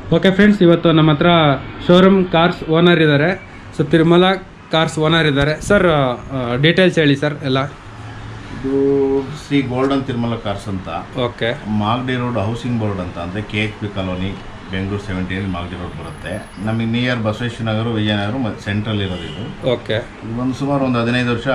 Okay friends ಇವತ್ತು ನಮ್ಮ ಹತ್ರ ಶೋರೂಮ್ ಕಾರ್ಸ್ ಓನರ್ ಇದ್ದಾರೆ ಸೊ ತಿರುಮಲ ಕಾರ್ಸ್ ಓನರ್ ಇದ್ದಾರೆ ಸರ್ ಡೀಟೇಲ್ಸ್ ಹೇಳಿ ಸರ್ ಎಲ್ಲ ಇದು ಶ್ರೀ ಗೋಲ್ಡನ್ ತಿರುಮಲ ಕಾರ್ಸ್ ಅಂತ okay Magadi road housing board ಅಂತ ಅಂದರೆ K H P colony Bengaluru ಸೆವೆಂಟಿಯಲ್ಲಿ ಮಾಗಡಿ ರೋಡ್ ಬರುತ್ತೆ ನಮಗೆ ನಿಯರ್ ಬಸವೇಶ್ವರ ನಗರ ವಿಜಯನಗರ ಮತ್ತು ಸೆಂಟ್ರಲ್ ಇರೋದು ಇದು ಓಕೆ ಒಂದು ಸುಮಾರು ಒಂದು ಹದಿನೈದು ವರ್ಷ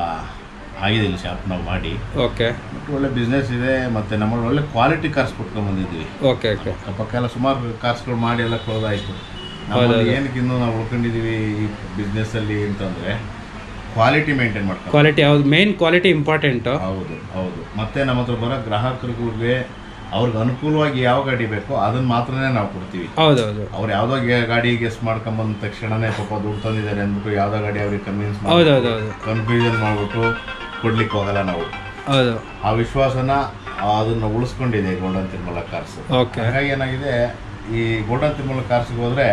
ಆಗಿದೆ ಇಲ್ಲಿ ಶಾಪ್ ನಾವು ಮಾಡಿ ಓಕೆ ಮತ್ತು ಒಳ್ಳೆ ಬಿಸ್ನೆಸ್ ಇದೆ ಮತ್ತು ನಮ್ಮಲ್ಲಿ ಒಳ್ಳೆ ಕ್ವಾಲಿಟಿ ಕಾರ್ಸ್ ಕೊಟ್ಕೊಂಡು ಬಂದಿದ್ದೀವಿ ಓಕೆ ಓಕೆ ಪಕ್ಕ ಎಲ್ಲ ಸುಮಾರು ಕಾರ್ಸ್ಗಳು ಮಾಡಿ ಎಲ್ಲ ಕ್ಲೋಸ್ ಆಯಿತು ನಮ್ಮಲ್ಲಿ ಏನಕ್ಕೆ ಇನ್ನೂ ನಾವು ಉಳ್ಕೊಂಡಿದ್ದೀವಿ ಈ ಬಿಸ್ನೆಸ್ಸಲ್ಲಿ ಅಂತಂದರೆ ಕ್ವಾಲಿಟಿ ಮೇಂಟೈನ್ ಮಾಡ್ಕೊಂಡು ಕ್ವಾಲಿಟಿ ಯಾವ್ದು ಮೇನ್ ಕ್ವಾಲಿಟಿ ಇಂಪಾರ್ಟೆಂಟು ಹೌದು ಹೌದು ಮತ್ತೆ ನಮ್ಮ ಹತ್ರ ಬರೋ ಗ್ರಾಹಕರಿಗೆ ಅವ್ರಿಗೆ ಅನುಕೂಲವಾಗಿ ಯಾವ ಗಾಡಿ ಬೇಕೋ ಅದನ್ನ ಮಾತ್ರನೇ ನಾವು ಕೊಡ್ತೀವಿ ಹೌದೌದು ಅವ್ರು ಯಾವುದೋ ಗೆ- ಗಾಡಿ ಗೆಸ್ ಮಾಡ್ಕೊಂಬಂದ ತಕ್ಷಣನೇ ಪಾಪ ದುಡ್ಡು ತಂದಿದ್ದಾರೆ ಅಂದ್ಬಿಟ್ಟು ಯಾವುದೋ ಗಾಡಿ ಅವ್ರಿಗೆ ಕನ್ವಿನ್ಸ್ ಮಾಡಿ ಹೌದೌದೌದು ಕನ್ಫ್ಯೂಷನ್ ಮಾಡಿಬಿಟ್ಟು ಕೊಡ್ಲಿಕ್ಕೆ ಹೋಗಲ್ಲ ನಾವು ಹೌದು ಆ ವಿಶ್ವಾಸನ ಅದನ್ನ ಉಳಿಸ್ಕೊಂಡಿದೆ ಗೋಲ್ಡನ್ ತಿರುಮಲ ಕಾರ್ಸ್ ಓಕೆ ಹಾಗಾಗಿ ಏನಾಗಿದೆ ಈ ಗೋಲ್ಡನ್ ತಿರುಮಲ ಕಾರ್ಸ್ಗೆ ಹೋದ್ರೆ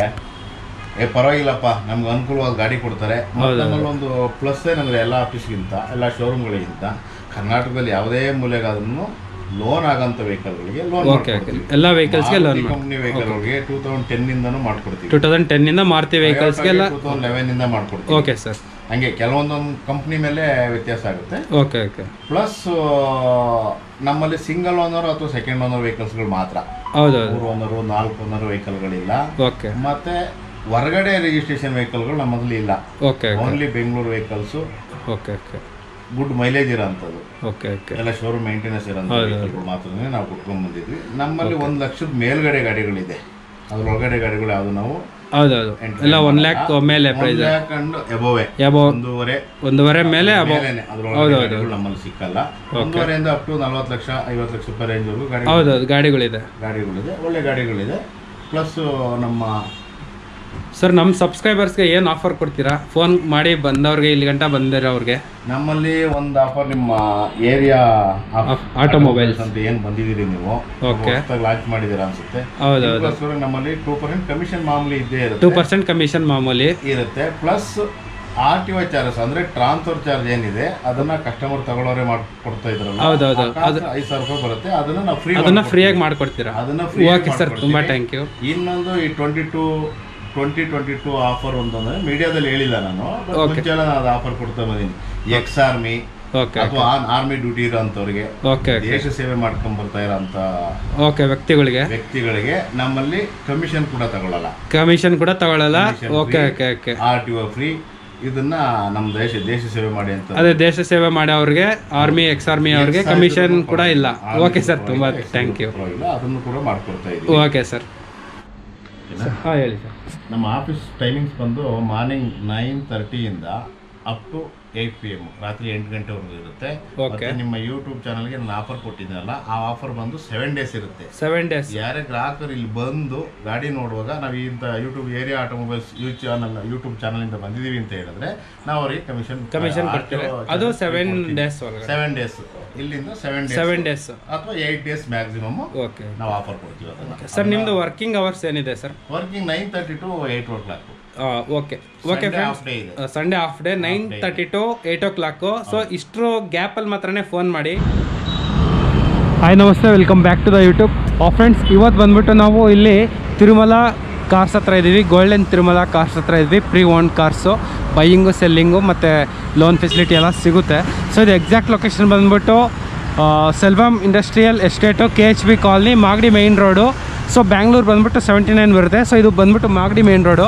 ಏ ಪರವಾಗಿಲ್ಲಪ್ಪ ನಮ್ಗೆ ಅನುಕೂಲವಾದ ಗಾಡಿ ಕೊಡ್ತಾರೆ ಮತ್ತೆ ನಮ್ಮಲ್ಲಿ ಒಂದು ಪ್ಲಸ್ ಏನಂದ್ರೆ ಎಲ್ಲ ಆಫೀಸ್ಗಿಂತ ಎಲ್ಲ ಶೋರೂಮ್ಗಳಿಗಿಂತ ಕರ್ನಾಟಕದಲ್ಲಿ ಯಾವುದೇ ಮೂಲೆಗಾದ್ರೂ ಲೋನ್ ಆಗಂತ ವೆಹಿಕಲ್ಗಳಿಗೆ ಲೋನ್ ಓಕೆ ಓಕೆ ಎಲ್ಲ ವೆಹಿಕಲ್ಸ್ಗೆ ಲೋನ್ ಕಂಪ್ನಿ ವೆಹಿಕಲ್ಗಳಿಗೆ ಟೂ ತೌಸಂಡ್ ಟೆನ್ ಇಂದನೂ ಮಾಡ್ಕೊಡ್ತೀವಿ ಟೂ ತೌಸಂಡ್ ಟೆನ್ನಿಂದ ಮಾರುತಿ ವೆಹಿಕಲ್ಸ್ಗೆಲ್ಲ ಟೂ ತೌಸಂಡ್ ಲೆವೆನ್ ಇಂದ ಮಾಡ್ಕೊಡ್ತೀವಿ ಓಕೆ ಸರ್ ಹಂಗೆ ಕೆಲವೊಂದೊಂದು ಕಂಪ್ನಿ ಮೇಲೆ ವ್ಯತ್ಯಾಸ ಆಗುತ್ತೆ ಓಕೆ ಓಕೆ ಪ್ಲಸ್ ನಮ್ಮಲ್ಲಿ ಸಿಂಗಲ್ ಓನರ್ ಅಥವಾ ಸೆಕೆಂಡ್ ಓನರ್ ವೆಹಿಕಲ್ಸ್ಗಳು ಮಾತ್ರ ಹೌದೌದು ಮೂರು ಓನರು ನಾಲ್ಕು ಓನರ್ ವೆಹಿಕಲ್ಗಳಿಲ್ಲ ಓಕೆ ಮತ್ತೆ ಹೊರಗಡೆ ರಿಜಿಸ್ಟ್ರೇಷನ್ ವೆಹಿಕಲ್ಗಳು ನಮ್ಮಲ್ಲಿ ಇಲ್ಲ okay only Bengaluru vehicles okay okay good mileage ಇರೋಂಥದ್ದು ಓಕೆ ಓಕೆ ಎಲ್ಲ ಶೋರೂಮ್ ಮೇಂಟೆನೆನ್ಸ್ ಇರೋಂಥ ವೆಹಿಕಲ್ಗಳು ಮಾತ್ರನೇ ನಾವು ಕುಟ್ಕೊಂಡ್ ಬಂದಿದ್ವಿ ನಮ್ಮಲ್ಲಿ ಒಂದು ಲಕ್ಷದ ಮೇಲ್ಗಡೆ ಗಾಡಿಗಳಿದೆ ಅದ್ರ ಒಳಗಡೆ ಗಾಡಿಗಳು ಯಾವುದು ನಾವು ಹೌದೌದು ಎಲ್ಲ ಒನ್ ಲ್ಯಾಕ್ ಮೇಲೆ ಪ್ರೈಸ್ ಕಂಡು ಎಬೋವೆ ಯಾಬೋ ಒಂದೂವರೆ ಒಂದೂವರೆ ಮೇಲೆ ಅಬೋ ಮೇಲೇನೆ ಅದ್ರೊಳಗಡೆ ಗಾಡಿಗಳು ನಮ್ಮಲ್ಲಿ ಸಿಕ್ಕಲ್ಲ ಒಂದೂವರೆಯಿಂದ ಅಪ್ ಟು ನಲ್ವತ್ತು ಲಕ್ಷ ಐವತ್ತು ಲಕ್ಷ ರೂಪಾಯಿ ರೇಂಜ್ವರೆಗೂ ಗಾಡಿ ಹೌದೌದು ಗಾಡಿಗಳಿದೆ ಗಾಡಿಗಳಿದೆ ಒಳ್ಳೆ ಗಾಡಿಗಳಿದೆ ಪ್ಲಸ್ ನಮ್ಮ ಸರ್ ನಮ್ಮ ಸಬ್ಸ್ಕ್ರೈಬರ್ಸ್ಗೆ ಏನು ಆಫರ್ ಕೊಡ್ತೀರಾ ಫೋನ್ ಮಾಡಿ ಬಂದವ್ರಿಗೆ ಇಲ್ಲಿ ಗಂಟ ಬಂದಿರೋರಿಗೆ ನಮ್ಮಲ್ಲಿ ಒಂದು ಆಫರ್ ನಿಮ್ಮ ಏರಿಯಾ ಆಟೋಮೊಬೈಲ್ಸ್ ಅಂತ ಏನು ಬಂದಿದ್ದೀರಿ ನೀವು Okay. ಲಾಂಚ್ ಮಾಡಿದ್ದೀರಾ ಅನ್ಸುತ್ತೆ ಹೌದೌದು ಅದಕ್ಕೋಸ್ಕರ ನಮ್ಮಲ್ಲಿ ಟೂ ಪರ್ಸೆಂಟ್ ಕಮಿಷನ್ ಮಾಮೂಲಿ ಇದ್ದೇ ಟೂ ಇರುತ್ತೆ ಪರ್ಸೆಂಟ್ ಕಮಿಷನ್ ಮಾಮೂಲಿ ಇರುತ್ತೆ plus R T O charges ಅಂದ್ರೆ ಟ್ರಾನ್ಸ್ಫರ್ ಚಾರ್ಜ್ ಏನಿದೆ ಅದನ್ನ ಕಸ್ಟಮರ್ ತಗೊಳ್ಳೋರೆ ಮಾಡ್ಕೊಡ್ತಾ ಇದ್ರಲ್ಲ ಹೌದೌದು. ಆ ಕಾಸು ಐದು ಸಾವಿರ ರೂಪಾಯಿ ಬರುತ್ತೆ ಅದನ್ನ ನಾವು ಫ್ರೀ ಅದನ್ನ ಫ್ರೀಯಾಗಿ ಮಾಡ್ಕೊಡ್ತೀರಾ ಅದನ್ನ ಫ್ರೀ ಓಕೆ ಸರ್ ತುಂಬ ಥ್ಯಾಂಕ್ ಯು ಇನ್ನೊಂದು ಈ twenty two twenty twenty two offer ಅಂತಂದ್ರೆ ಮೀಡಿಯಾದಲ್ಲಿ ಹೇಳಿಲ್ಲ ನಾನು but ಮುಂಚೆ ಎಲ್ಲ ನಾನು ಅದು ಆಫರ್ ಕೊಡ್ತಾ ಬಂದೀನಿ ಎಕ್ಸ್ ಆರ್ಮಿ ಓಕೆ ಅಥವಾ ಆರ್ಮಿ ಡ್ಯೂಟಿ ಇರೋಂಥವ್ರಿಗೆ ಓಕೆ ದೇಶ ಸೇವೆ ಮಾಡ್ಕೊಂಡ್ ಬರ್ತಾ ಇರೋಂಥ ಓಕೆ ವ್ಯಕ್ತಿಗಳಿಗೆ ವ್ಯಕ್ತಿಗಳಿಗೆ ನಮ್ಮಲ್ಲಿ ಕಮಿಷನ್ ಕೂಡ ತಗೊಳ್ಳಲ್ಲ ಕಮಿಷನ್ ಕೂಡ ತಗೊಳ್ಳಲ್ಲ okay okay okay R T O free ಇದನ್ನ ನಮ್ಮ ದೇಶ ದೇಶ ಸೇವೆ ಮಾಡಿ ಅಂತ ಅದೇ ದೇಶ ಸೇವೆ ಮಾಡೋರಿಗೆ ಆರ್ಮಿ ಎಕ್ಸ್ ಆರ್ಮಿ ಅವ್ರಿಗೆ ಕಮಿಷನ್ ಕೂಡ ಇಲ್ಲ ಓಕೆ ಸರ್ ತುಂಬ ಥ್ಯಾಂಕ್ ಯು ಪರವಾಗಿಲ್ಲ ಅದನ್ನು ಕೂಡ ಮಾಡ್ಕೊಡ್ತಾ ಇದ್ದೀವಿ ಓಕೆ ಸರ್ ಹಾಂ ಹೇಳಿ ಸರ್ ನಮ್ಮ ಆಫೀಸ್ ಟೈಮಿಂಗ್ಸ್ ಬಂದು ಮಾರ್ನಿಂಗ್ ನೈನ್ ತರ್ಟಿಯಿಂದ up to eight P M ರಾತ್ರಿ ಎಂಟು ಗಂಟೆವರೆಗೂ ಇರುತ್ತೆ Okay. ಮತ್ತೆ ನಿಮ್ಮ ಯೂಟ್ಯೂಬ್ ಚಾನಲ್ಗೆ ನಾನು ಆಫರ್ ಕೊಟ್ಟಿದ್ದೀನಲ್ಲ ಆ ಆಫರ್ ಬಂದು ಸೆವೆನ್ ಡೇಸ್ ಇರುತ್ತೆ ಸೆವೆನ್ ಡೇಸ್ ಯಾರೇ ಗ್ರಾಹಕರು ಇಲ್ಲಿ ಬಂದು ಗಾಡಿ ನೋಡುವಾಗ ನಾವು ಇಂಥ YouTube area automobiles use channel YouTube ಚಾನಲಿಂದ ಬಂದಿದ್ದೀವಿ ಅಂತ ಹೇಳಿದ್ರೆ ನಾವು ಅವರಿಗೆ ಕಮಿಷನ್ ಕಮಿಷನ್ ಕೊಡ್ತೀವಿ ಅದು ಸೆವೆನ್ ಡೇಸ್ ಒಳಗಡೆ ಸೆವೆನ್ ಡೇಸ್ ಇಲ್ಲಿಂದ ಸೆವೆನ್ ಡೇಸ್ ಸೆವೆನ್ ಡೇಸ್ ಅಥವಾ ಏಯ್ಟ್ ಡೇಸ್ ಮ್ಯಾಕ್ಸಿಮಮ್ ಓಕೆ ನಾವು ಆಫರ್ ಕೊಡ್ತೀವಿ ಅದನ್ನ ಸರ್ ನಿಮ್ಮದು ವರ್ಕಿಂಗ್ ಅವರ್ಸ್ ಏನಿದೆ sir working nine thirty to eight o'clock okay okay friends half day ಇದೆ Sunday half day nine thirty to eight o'clock so ಇಷ್ಟರ ಗ್ಯಾಪಲ್ಲಿ ಮಾತ್ರನೇ phone ಮಾಡಿ ಹಾಯ್ ನಮಸ್ತೆ welcome back to the YouTube friends ಇವತ್ತು ಬಂದ್ಬಿಟ್ಟು ನಾವು ಇಲ್ಲಿ ತಿರುಮಲ ಕಾರ್ಸ್ ಹತ್ರ ಇದ್ದೀವಿ ಗೋಲ್ಡನ್ ತಿರುಮಲ ಕಾರ್ಸ್ ಹತ್ರ ಇದ್ವಿ pre owned cars buying selling ಮತ್ತು ಲೋನ್ ಫೆಸಿಲಿಟಿ ಎಲ್ಲ ಸಿಗುತ್ತೆ ಸೊ ಇದು ಎಕ್ಸಾಕ್ಟ್ ಲೊಕೇಶನ್ ಬಂದ್ಬಿಟ್ಟು ಆ, Selvam industrial estate K H B colony Magadi main road so Bangalore ಬಂದ್ಬಿಟ್ಟು ಸೆವೆಂಟಿ ನೈನ್ ಬರುತ್ತೆ ಸೊ ಇದು ಬಂದ್ಬಿಟ್ಟು Magadi main road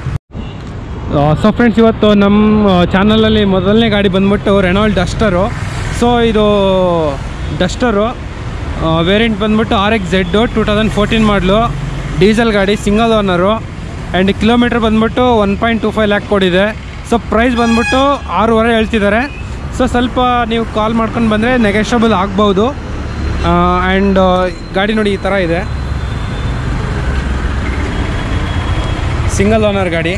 so friends ಇವತ್ತು ನಮ್ಮ ಚಾನಲಲ್ಲಿ ಮೊದಲನೇ ಗಾಡಿ ಬಂದ್ಬಿಟ್ಟು ರೆನಾಲ್ಡ್ ಡಸ್ಟರು ಸೊ ಇದು ಡಸ್ಟರು ವೇರಿಯಂಟ್ ಬಂದ್ಬಿಟ್ಟು R X Z two thousand fourteen model diesel ಗಾಡಿ ಸಿಂಗಲ್ ಓನರು ಆ್ಯಂಡ್ ಕಿಲೋಮೀಟ್ರ್ ಬಂದ್ಬಿಟ್ಟು one point two five lakh ಕೊಡಿದೆ ಸೊ ಪ್ರೈಸ್ ಬಂದ್ಬಿಟ್ಟು ಆರೂವರೆ ಹೇಳ್ತಿದ್ದಾರೆ ಸೊ ಸ್ವಲ್ಪ ನೀವು ಕಾಲ್ ಮಾಡ್ಕೊಂಡು ಬಂದರೆ ನೆಗೆಷಬಲ್ ಆಗ್ಬೋದು ಆ್ಯಂಡ್ ಗಾಡಿ ನೋಡಿ ಈ ಥರ ಇದೆ ಸಿಂಗಲ್ ಓನರ್ ಗಾಡಿ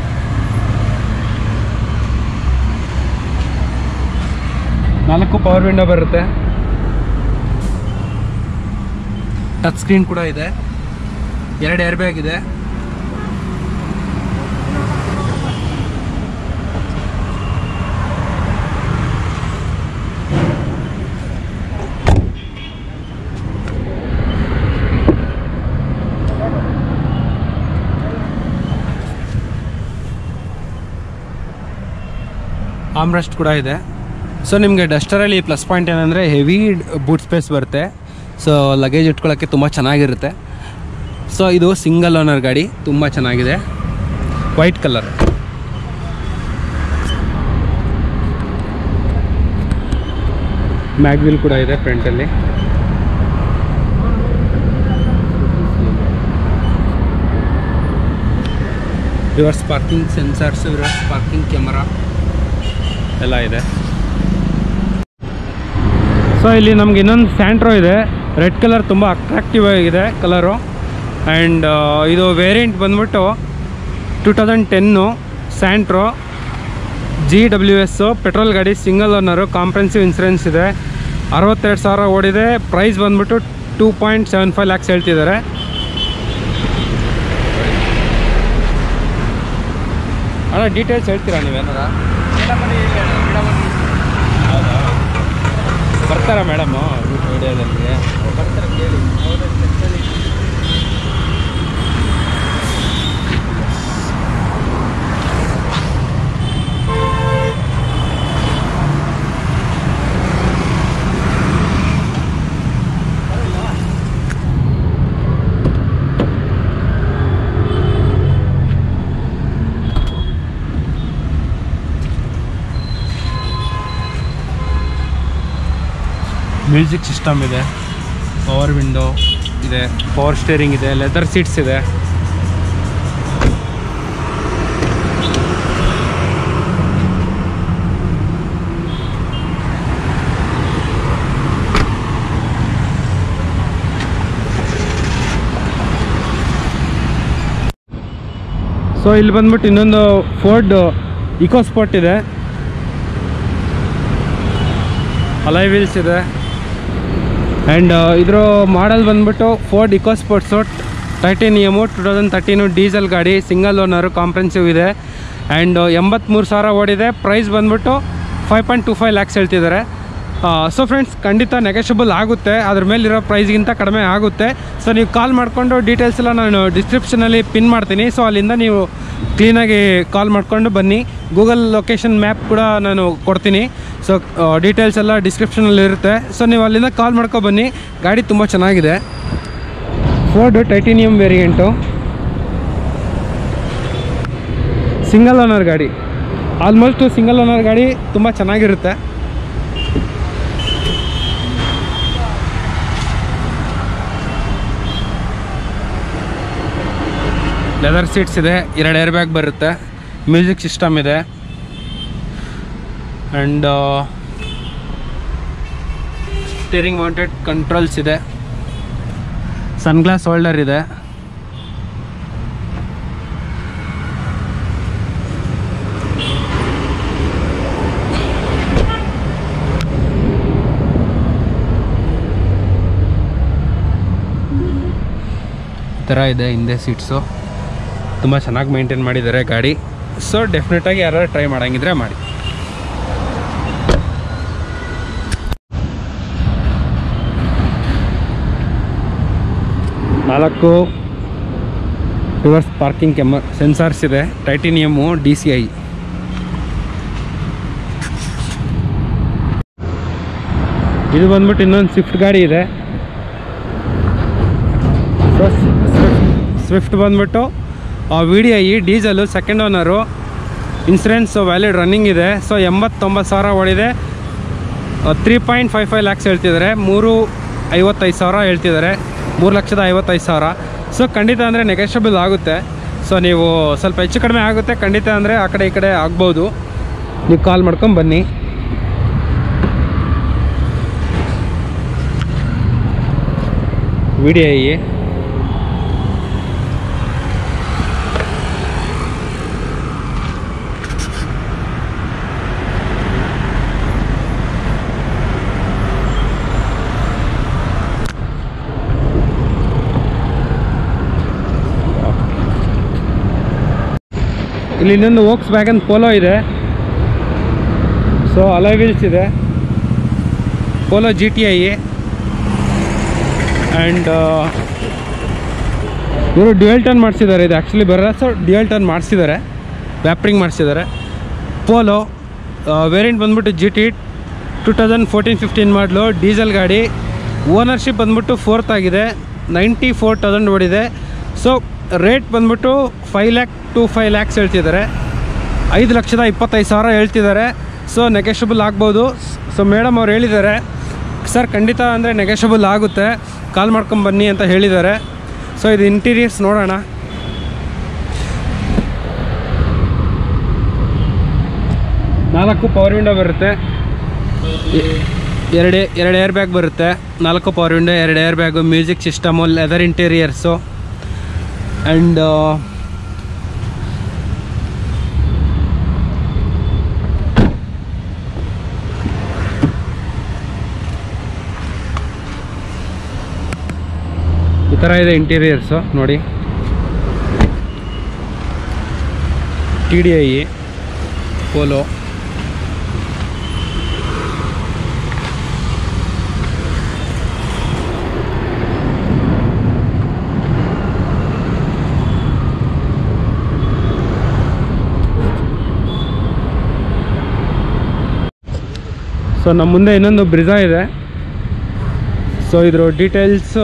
ನಾಲ್ಕು ಪವರ್ ವಿಂಡೋ ಬರುತ್ತೆ ಟಚ್ ಸ್ಕ್ರೀನ್ ಕೂಡ ಇದೆ ಎರಡು ಏರ್ ಬ್ಯಾಗ್ ಇದೆ ಆಮ್ರೆಸ್ಟ್ ಕೂಡ ಇದೆ ಸೊ ನಿಮಗೆ ಡಸ್ಟರಲ್ಲಿ ಪ್ಲಸ್ ಪಾಯಿಂಟ್ ಏನಂದರೆ ಹೆವಿ ಬೂಟ್ ಸ್ಪೇಸ್ ಬರುತ್ತೆ ಸೊ ಲಗೇಜ್ ಇಟ್ಕೊಳ್ಳೋಕ್ಕೆ ತುಂಬ ಚೆನ್ನಾಗಿರುತ್ತೆ ಸೊ ಇದು ಸಿಂಗಲ್ ಓನರ್ ಗಾಡಿ ತುಂಬ ಚೆನ್ನಾಗಿದೆ ವೈಟ್ ಕಲರ್ ಮ್ಯಾಗ್ವಿಲ್ ಕೂಡ ಇದೆ ಫ್ರಂಟಲ್ಲಿ reverse parking sensors reverse parking camera ಎಲ್ಲ ಇದೆ ಸೊ ಇಲ್ಲಿ ನಮ್ಗೆ ಇನ್ನೊಂದು ಸ್ಯಾಂಟ್ರೋ ಇದೆ ರೆಡ್ ಕಲರ್ ತುಂಬ ಅಟ್ರಾಕ್ಟಿವ್ ಆಗಿದೆ ಕಲರು ಆ್ಯಂಡ್ ಇದು ವೇರಿಯಂಟ್ ಬಂದ್ಬಿಟ್ಟು two thousand ten Santro G W S petrol ಗಾಡಿ ಸಿಂಗಲ್ ಓನರು ಕಾಂಪ್ರೆನ್ಸಿವ್ ಇನ್ಸೂರೆನ್ಸ್ ಇದೆ ಅರವತ್ತೆರಡು ಸಾವಿರ ಓಡಿದೆ ಪ್ರೈಸ್ ಬಂದ್ಬಿಟ್ಟು two point seven five lakhs ಹೇಳ್ತಿದ್ದಾರೆ ಅಣ್ಣ ಡೀಟೇಲ್ಸ್ ಹೇಳ್ತೀರಾ ನೀವೇನಾರ ಬರ್ತಾರಾ ಮೇಡಮು ವಿಡಿಯೋದಲ್ಲಿ ಮ್ಯೂಸಿಕ್ ಸಿಸ್ಟಮ್ ಇದೆ ಪವರ್ ವಿಂಡೋ ಇದೆ ಪವರ್ ಸ್ಟೇರಿಂಗ್ ಇದೆ ಲೆದರ್ ಸೀಟ್ಸ್ ಇದೆ ಸೊ ಇಲ್ಲಿ ಬಂದ್ಬಿಟ್ಟು ಇನ್ನೊಂದು ಫೋರ್ಡ್ ಇಕೋ ಸ್ಪಾಟ್ ಇದೆ ಅಲೈ ವೀಲ್ಸ್ ಇದೆ ಆ್ಯಂಡ್ ಇದ್ರ ಮಾಡಲ್ ಬಂದ್ಬಿಟ್ಟು Ford Eco Sports titanium two thousand thirteen diesel ಗಾಡಿ ಸಿಂಗಲ್ ಓನರು ಕಾಂಪ್ರೆನ್ಸಿವ್ ಇದೆ ಆ್ಯಂಡ್ ಎಂಬತ್ತ್ಮೂರು ಸಾವಿರ ಓಡಿದೆ ಪ್ರೈಸ್ ಬಂದ್ಬಿಟ್ಟು five point two five lakhs ಹೇಳ್ತಿದ್ದಾರೆ ಸೊ ಫ್ರೆಂಡ್ಸ್ ಖಂಡಿತ ನೆಗೆಷಬಲ್ ಆಗುತ್ತೆ ಅದ್ರ ಮೇಲಿರೋ ಪ್ರೈಸ್ಗಿಂತ ಕಡಿಮೆ ಆಗುತ್ತೆ ಸೊ ನೀವು ಕಾಲ್ ಮಾಡಿಕೊಂಡು ಡೀಟೇಲ್ಸ್ ಎಲ್ಲ ನಾನು ಡಿಸ್ಕ್ರಿಪ್ಷನಲ್ಲಿ ಪಿನ್ ಮಾಡ್ತೀನಿ ಸೊ ಅಲ್ಲಿಂದ ನೀವು ಕ್ಲೀನಾಗಿ ಕಾಲ್ ಮಾಡಿಕೊಂಡು ಬನ್ನಿ ಗೂಗಲ್ ಲೊಕೇಶನ್ ಮ್ಯಾಪ್ ಕೂಡ ನಾನು ಕೊಡ್ತೀನಿ ಸೊ ಡೀಟೇಲ್ಸ್ ಎಲ್ಲ ಡಿಸ್ಕ್ರಿಪ್ಷನಲ್ಲಿ ಇರುತ್ತೆ ಸೊ ನೀವು ಅಲ್ಲಿಂದ ಕಾಲ್ ಮಾಡ್ಕೊ ಬನ್ನಿ ಗಾಡಿ ತುಂಬ ಚೆನ್ನಾಗಿದೆ Ford titanium variant single owner ಗಾಡಿ ಆಲ್ಮೋಸ್ಟ್ ಸಿಂಗಲ್ ಓನರ್ ಗಾಡಿ ತುಂಬ ಚೆನ್ನಾಗಿರುತ್ತೆ ಲೆದರ್ ಸೀಟ್ಸ್ ಇದೆ ಎರಡು ಏರ್ ಬ್ಯಾಗ್ ಬರುತ್ತೆ ಮ್ಯೂಸಿಕ್ ಸಿಸ್ಟಮ್ ಇದೆ ಆ್ಯಂಡ್ ಸ್ಟೇರಿಂಗ್ ಮೌಂಟೆಡ್ ಕಂಟ್ರೋಲ್ಸ್ ಇದೆ ಸನ್ಗ್ಲಾಸ್ ಹೋಲ್ಡರ್ ಇದೆ ಈ ಥರ ಇದೆ ಹಿಂದೆ ಸೀಟ್ಸು ತುಂಬ ಚೆನ್ನಾಗಿ ಮೇಂಟೈನ್ ಮಾಡಿದ್ದಾರೆ ಗಾಡಿ ಸೊ ಡೆಫಿನೆಟಾಗಿ ಯಾರು ಟ್ರೈ ಮಾಡಂಗಿದ್ರೆ ಮಾಡಿ ನಾಲ್ಕು ರಿವರ್ಸ್ ಪಾರ್ಕಿಂಗ್ ಕೆಮ ಸೆನ್ಸಾರ್ಸ್ ಇದೆ ಟೈಟೇನಿಯಮ್ಮು ಡಿ ಸಿ ಐ ಇದು ಬಂದ್ಬಿಟ್ಟು ಇನ್ನೊಂದು ಸ್ವಿಫ್ಟ್ ಗಾಡಿ ಇದೆ ಸೊ ಸ್ವಿಫ್ಟ್ ಬಂದ್ಬಿಟ್ಟು V D I diesel second owner insurance valid running ಇದೆ ಸೊ ಎಂಬತ್ತೊಂಬತ್ತು ಸಾವಿರ ಓಡಿದೆ three point five five lakhs ಹೇಳ್ತಿದ್ದಾರೆ ಮೂರು ಐವತ್ತೈದು ಸಾವಿರ ಹೇಳ್ತಿದ್ದಾರೆ ಮೂರು ಲಕ್ಷದ ಐವತ್ತೈದು ಸಾವಿರ ಸೊ ಖಂಡಿತ ಅಂದರೆ ನೆಗೆಷಬಲ್ ಆಗುತ್ತೆ ಸೊ ನೀವು ಸ್ವಲ್ಪ ಹೆಚ್ಚು ಕಡಿಮೆ ಆಗುತ್ತೆ ಖಂಡಿತ ಅಂದರೆ ಆ ಕಡೆ ಈ ಕಡೆ ಆಗ್ಬೋದು ನೀವು ಕಾಲ್ ಮಾಡ್ಕೊಂಡು ಬನ್ನಿ ವಿ ಡಿ ಐ ಇಲ್ಲಿ ಇನ್ನೊಂದು ವೋಕ್ಸ್ ವ್ಯಾಗನ್ ಪೋಲೋ ಇದೆ ಸೊ ಅಲೈ ವೀಲ್ಸ್ ಇದೆ Polo G T I and ಇವರು ಡ್ಯುಯಲ್ ಟರ್ನ್ ಮಾಡಿಸಿದ್ದಾರೆ ಇದು ಆ್ಯಕ್ಚುಲಿ ಬರಲ್ಲ ಸೊ ಡ್ಯುಯಲ್ ಟರ್ನ್ ಮಾಡಿಸಿದ್ದಾರೆ ವ್ಯಾಪ್ರಿಂಗ್ ಮಾಡಿಸಿದ್ದಾರೆ ಪೋಲೋ ವೇರಿಯಂಟ್ ಬಂದ್ಬಿಟ್ಟು G T two thousand fourteen fifteen model diesel ಗಾಡಿ ಓನರ್ಶಿಪ್ ಬಂದ್ಬಿಟ್ಟು ಫೋರ್ತ್ ಆಗಿದೆ ನೈಂಟಿ ಫೋರ್ ತೌಸಂಡ್ ಓಡಿದೆ ಸೊ ರೇಟ್ ಬಂದ್ಬಿಟ್ಟು five lakh to five lakhs ಹೇಳ್ತಿದ್ದಾರೆ ಐದು ಲಕ್ಷದ ಇಪ್ಪತ್ತೈದು ಸಾವಿರ ಹೇಳ್ತಿದ್ದಾರೆ ಸೊ ನೆಗೆಷಬಲ್ ಆಗ್ಬೋದು ಸೊ ಮೇಡಮ್ ಅವ್ರು ಹೇಳಿದ್ದಾರೆ ಸರ್ ಖಂಡಿತ ಅಂದರೆ ನೆಗೆಷಬಲ್ ಆಗುತ್ತೆ ಕಾಲ್ ಮಾಡ್ಕೊಂಬನ್ನಿ ಅಂತ ಹೇಳಿದ್ದಾರೆ ಸೊ ಇದು ಇಂಟೀರಿಯರ್ಸ್ ನೋಡೋಣ ನಾಲ್ಕು ಪವರ್ ವಿಂಡೋ ಬರುತ್ತೆ ಎ- ಎರಡು ಎರಡು ಏರ್ ಬ್ಯಾಗ್ ಬರುತ್ತೆ ನಾಲ್ಕು ಪವರ್ ವಿಂಡೋ ಎರಡು air bag music system leather interiors and ಈ ಥರ ಇದೆ ಇಂಟೀರಿಯರ್ಸು ನೋಡಿ T D I Polo so ನಮ್ಮ ಮುಂದೆ ಇನ್ನೊಂದು ಬ್ರಿಜಾ ಇದೆ ಸೊ ಇದ್ರ details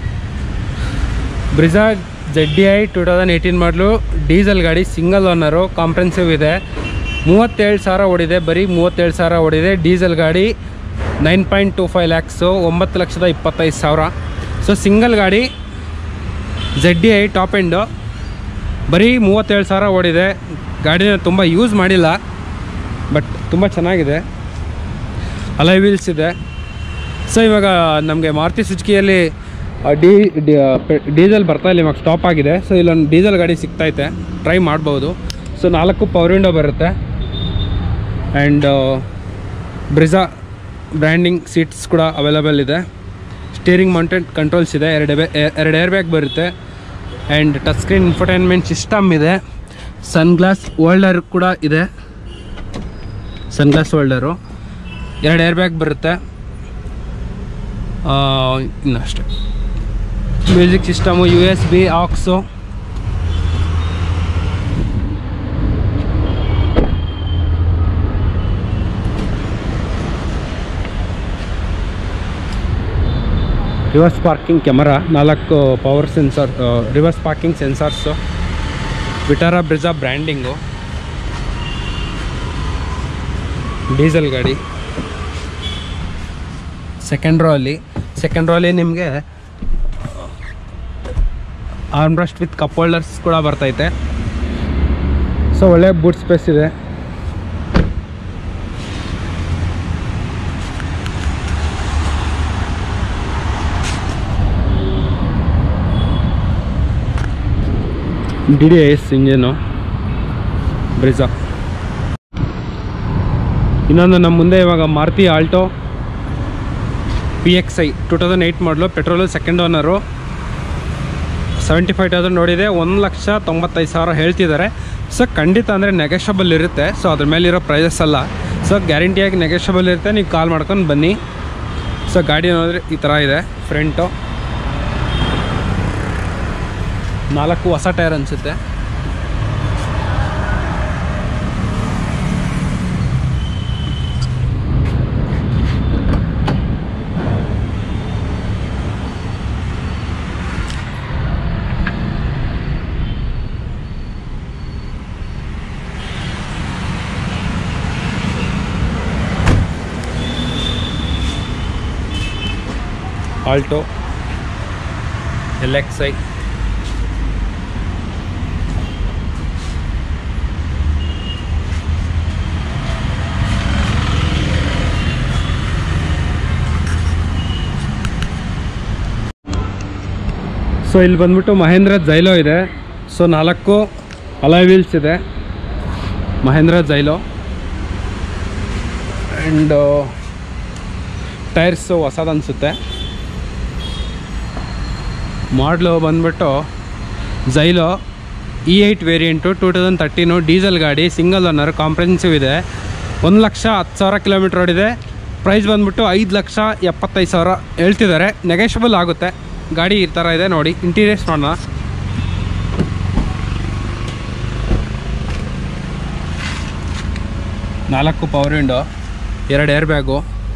Brezza Z D I two thousand eighteen model diesel ಗಾಡಿ ಸಿಂಗಲ್ ಓನರು ಕಾಂಪ್ರೆನ್ಸಿವ್ ಇದೆ ಮೂವತ್ತೇಳು ಸಾವಿರ ಓಡಿದೆ ಬರೀ ಮೂವತ್ತೇಳು ಸಾವಿರ ಓಡಿದೆ ಡೀಸೆಲ್ ಗಾಡಿ nine point two five lakhs ಒಂಬತ್ತು ಲಕ್ಷದ ಇಪ್ಪತ್ತೈದು ಸಾವಿರ ಸೊ ಸಿಂಗಲ್ ಗಾಡಿ Z D I top end ಬರೀ ಮೂವತ್ತೇಳು ಸಾವಿರ ಓಡಿದೆ ಗಾಡಿನ ತುಂಬ ಯೂಸ್ ಮಾಡಿಲ್ಲ ಬಟ್ ತುಂಬ ಚೆನ್ನಾಗಿದೆ ಅಲೈ ವೀಲ್ಸ್ ಇದೆ ಸೊ ಇವಾಗ ನಮಗೆ ಮಾರುತಿ ಸುಜುಕಿಯಲ್ಲಿ ಡಿ ಡಿ- ಪೆ- ಡೀಸೆಲ್ ಬರ್ತಾ ಇಲ್ಲ ಇವಾಗ ಸ್ಟಾಪ್ ಆಗಿದೆ ಸೊ ಇಲ್ಲೊಂದು ಡೀಸೆಲ್ ಗಾಡಿ ಸಿಗ್ತೈತೆ ಟ್ರೈ ಮಾಡ್ಬೋದು ಸೊ ನಾಲ್ಕು ಪವರ್ ವಿಂಡೋ ಬರುತ್ತೆ ಆ್ಯಂಡ್ ಬ್ರಿಜಾ ಬ್ರ್ಯಾಂಡಿಂಗ್ ಸೀಟ್ಸ್ ಕೂಡ ಅವೈಲಬಲ್ ಇದೆ ಸ್ಟೀರಿಂಗ್ ಮೌಂಟೆಡ್ ಕಂಟ್ರೋಲ್ಸ್ ಇದೆ ಎರಡು ಬೆ- ಎ- ಎರಡು ಏರ್ ಬ್ಯಾಗ್ ಬರುತ್ತೆ and touch screen infotainment system ಇದೆ ಸನ್ ಗ್ಲಾಸ್ ಹೋಲ್ಡರ್ ಕೂಡ ಇದೆ ಸನ್ ಗ್ಲಾಸ್ ಹೋಲ್ಡರು ಎರಡು ಏರ್ ಬ್ಯಾಗ್ ಬರುತ್ತೆ ಆ, ಇನ್ನು ಅಷ್ಟೇ music system U S B aux reverse parking camera ನಾಲ್ಕು power sensor reverse parking sensors Vitara Brezza branding diesel ಗಾಡಿ ಸೆಕೆಂಡ್ ರೋ ಅಲ್ಲಿ ಸೆಕೆಂಡ್ ರೋ ಅಲ್ಲಿ ನಿಮಗೆ ಆರ್ಮ್ರಸ್ಟ್ ವಿತ್ ಕಪ್ ಹೋಲ್ಡರ್ಸ್ ಕೂಡ ಬರ್ತೈತೆ ಸೊ ಒಳ್ಳೆ ಬೂಟ್ ಸ್ಪೇಸ್ ಇದೆ D D S engine Brezza ಇನ್ನೊಂದು ನಮ್ಮ ಮುಂದೆ ಇವಾಗ Maruti Alto P X I two thousand eight model petrol second owner seventy five thousand ನೋಡಿದೆ ಒಂದು ಲಕ್ಷ ತೊಂಬತ್ತೈದು ಸಾವಿರ ಹೇಳ್ತಿದ್ದಾರೆ ಸೊ ಖಂಡಿತ ಅಂದರೆ ನೆಗೆಷಬಲ್ ಇರುತ್ತೆ ಸೊ ಅದ್ರ ಮೇಲಿರೋ ಪ್ರೈಸಸ್ ಅಲ್ಲ ಸೊ ಗ್ಯಾರಂಟಿಯಾಗಿ ನೆಗೆಷಬಲ್ ಇರುತ್ತೆ ನೀವು ಕಾಲ್ ಮಾಡ್ಕೊಂಡು ಬನ್ನಿ ಸೊ ಗಾಡಿ ನೋಡಿದ್ರೆ ಈ ಥರ ಇದೆ ಫ್ರಂಟು ನಾಲ್ಕು ಹೊಸ ಟೈರ್ ಅನಿಸುತ್ತೆ Alto L X I so ಇಲ್ಲಿ ಬಂದ್ಬಿಟ್ಟು ಮಹೇಂದ್ರ ಜೈಲೋ ಇದೆ ಸೊ ನಾಲ್ಕು ಅಲಾಯ್ ವೀಲ್ಸ್ ಇದೆ ಮಹೇಂದ್ರ ಜೈಲೋ ಆ್ಯಂಡ್ ಟೈರ್ಸು ಹೊಸದು ಅನಿಸುತ್ತೆ ಮಾಡಲು ಬಂದ್ಬಿಟ್ಟು Xylo E eight variant two thousand thirteen diesel ಗಾಡಿ ಸಿಂಗಲ್ ಓನರ್ ಕಾಂಪ್ರೆನ್ಸಿವ್ ಇದೆ ಒಂದು ಲಕ್ಷ ಹತ್ತು ಸಾವಿರ ಕಿಲೋಮೀಟ್ರ್ ಓಡಿದೆ ಪ್ರೈಸ್ ಬಂದ್ಬಿಟ್ಟು ಐದು ಲಕ್ಷ ಎಪ್ಪತ್ತೈದು ಸಾವಿರ ಹೇಳ್ತಿದ್ದಾರೆ ನೆಗೆಷಬಲ್ ಆಗುತ್ತೆ ಗಾಡಿ ಈ ಥರ ಇದೆ ನೋಡಿ ಇಂಟೀರಿಯರ್ಸ್ ನೋಡೋಣ ನಾಲ್ಕು ಪವರ್ ವಿಂಡೋ ಎರಡು air bag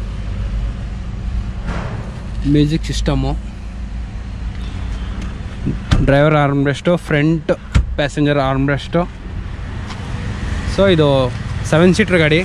music system driver arm rest front passenger arm rest so ಇದು ಸೆವೆನ್ ಸೀಟ್ರ್ ಗಾಡಿ